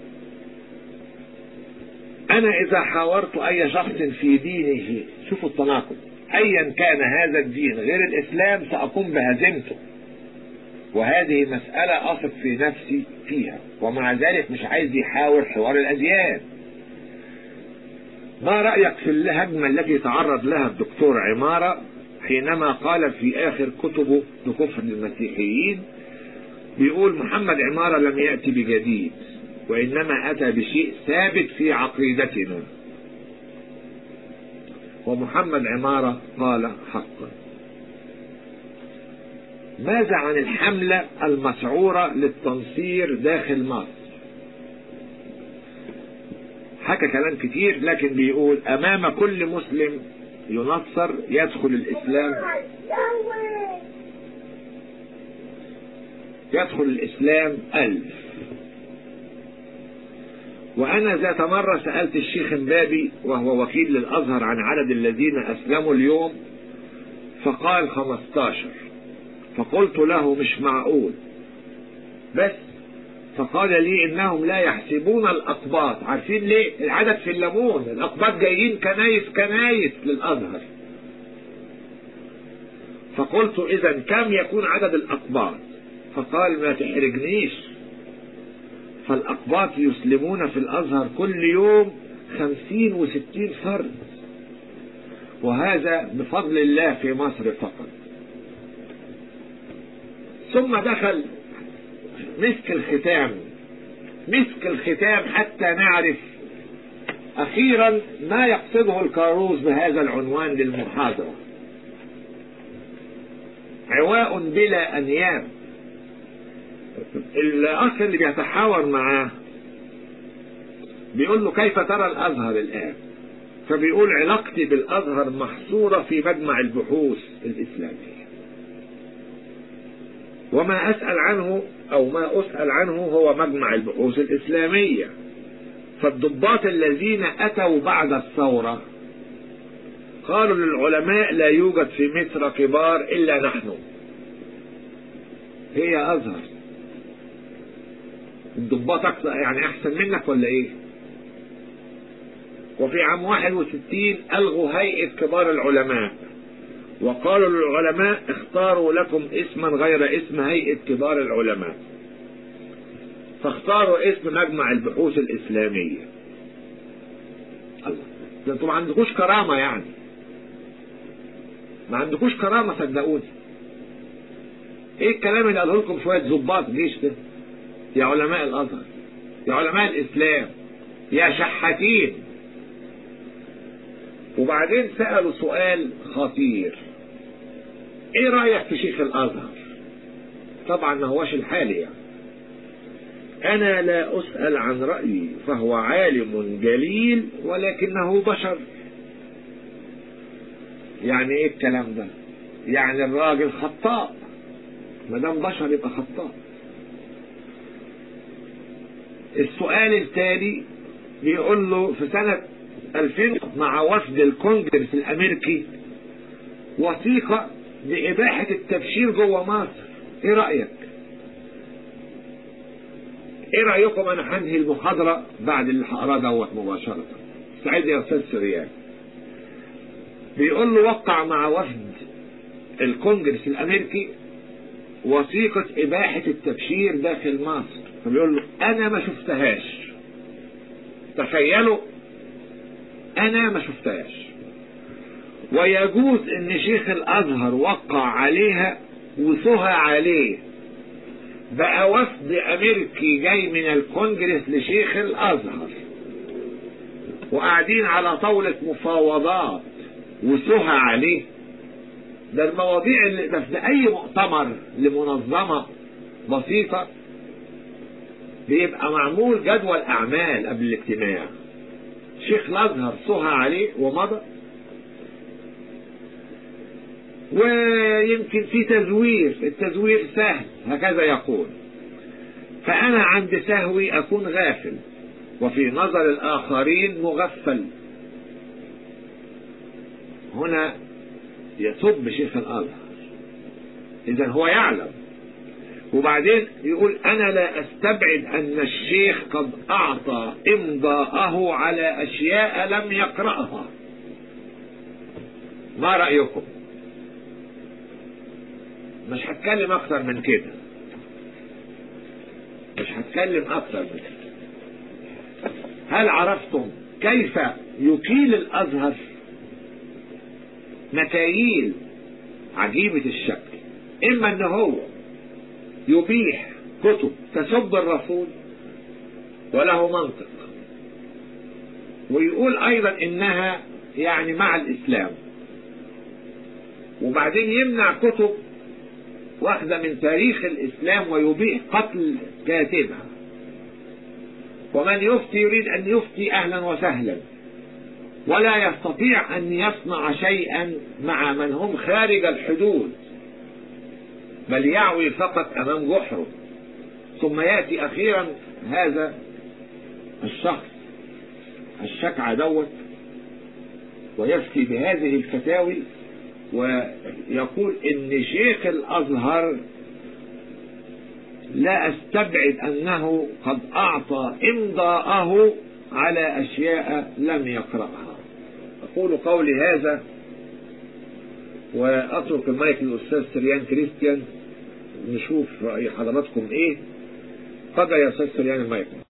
أنا إذا حاورت أي شخص في دينه شوفوا التناقض أيا كان هذا الدين غير الإسلام سأقوم بهزيمته وهذه مسألة أثق في نفسي فيها ومع ذلك مش عايز يحاور حوار الأديان ما رأيك في الهجمة التي تعرض لها الدكتور عمارة حينما قال في آخر كتبه بكفر المسيحيين بيقول محمد عمارة لم يأتي بجديد وإنما أتى بشيء ثابت في عقيدتنا ومحمد عمارة قال حقا ماذا عن الحملة المسعورة للتنصير داخل مصر حكى كلام كتير لكن بيقول أمام كل مسلم ينصر يدخل الإسلام يدخل الإسلام ألف وأنا ذات مرة سألت الشيخ امبابي وهو وكيل للأزهر عن عدد الذين أسلموا اليوم فقال 15 فقلت له مش معقول بس فقال لي انهم لا يحسبون الاقباط عارفين ليه العدد في الليمون الاقباط جايين كنايس كنايس للازهر فقلت اذا كم يكون عدد الاقباط فقال ما تحرجنيش فالاقباط يسلمون في الازهر كل يوم خمسين وستين فرد وهذا بفضل الله في مصر فقط ثم دخل مسك الختام مسك الختام حتى نعرف أخيرا ما يقصده الكاروز بهذا العنوان للمحاضرة عواء بلا أنياب الأخ اللي بيتحاور معاه بيقول له كيف ترى الأزهر الآن فبيقول علاقتي بالأزهر محصورة في مجمع البحوث الإسلامية وما أسأل عنه أو ما أسأل عنه هو مجمع البحوث الإسلامية فالضباط الذين أتوا بعد الثورة قالوا للعلماء لا يوجد في مصر كبار إلا نحن هي أزهر الضباط أكثر يعني أحسن منك ولا إيه وفي عام 61 ألغوا هيئة كبار العلماء وقالوا للعلماء اختاروا لكم اسما غير اسم هيئة كبار العلماء فاختاروا اسم مجمع البحوث الإسلامية الله ده انتوا ما عندكوش كرامة يعني ما عندكوش كرامة صدقوني ايه الكلام اللي قاله لكم شوية ظباط جيش ده يا علماء الازهر يا علماء الاسلام يا شحاتين وبعدين سألوا سؤال خطير ايه رأيك في شيخ الازهر طبعا ما هوش الحالي يعني انا لا اسأل عن رأيي فهو عالم جليل ولكنه بشر يعني ايه الكلام ده يعني الراجل خطاء ما دام بشر يبقى خطاء السؤال التالي بيقول له في سنة 2000 مع وفد الكونجرس الامريكي وثيقة بإباحة التبشير جوه مصر ايه رأيك ايه رأيكم انا هنهي المحاضرة بعد اللي هقراه دوت مباشرة سعيد يا استاذ سريان بيقول له وقع مع وفد الكونجرس الامريكي وثيقة اباحة التبشير داخل مصر فبيقول له انا ما شفتهاش تخيلوا انا ما شفتهاش ويجوز ان شيخ الازهر وقع عليها وسهى عليه بقى وفد امريكي جاي من الكونجرس لشيخ الازهر وقاعدين على طاولة مفاوضات وسهى عليه ده المواضيع اللي بس ده اي مؤتمر لمنظمة بسيطة بيبقى معمول جدول اعمال قبل الاجتماع شيخ الازهر سهى عليه ومضى ويمكن في تزوير التزوير سهل هكذا يقول فأنا عند سهوي أكون غافل وفي نظر الآخرين مغفل هنا يسب شيخ الأزهر إذا هو يعلم وبعدين يقول أنا لا أستبعد أن الشيخ قد أعطى إمضاءه على أشياء لم يقرأها ما رأيكم مش هتكلم أكتر من كده مش هتكلم أكتر من كده هل عرفتم كيف يكيل الأزهر مكاييل عجيبة الشكل إما أن هو يبيح كتب تسب الرسول وله منطق ويقول أيضا إنها يعني مع الإسلام وبعدين يمنع كتب واخدة من تاريخ الإسلام ويبيح قتل كاتبها ومن يفتي يريد أن يفتي أهلا وسهلا ولا يستطيع أن يصنع شيئا مع من هم خارج الحدود بل يعوي فقط أمام جحره ثم يأتي أخيرا هذا الشخص الشكع دوت ويفتي بهذه الفتاوي ويقول ان شيخ الازهر لا استبعد انه قد اعطى امضاءه على اشياء لم يقرأها اقول قولي هذا واترك المايك للاستاذ سريان كريستيان نشوف رأي حضراتكم ايه فضل يا استاذ سريان المايك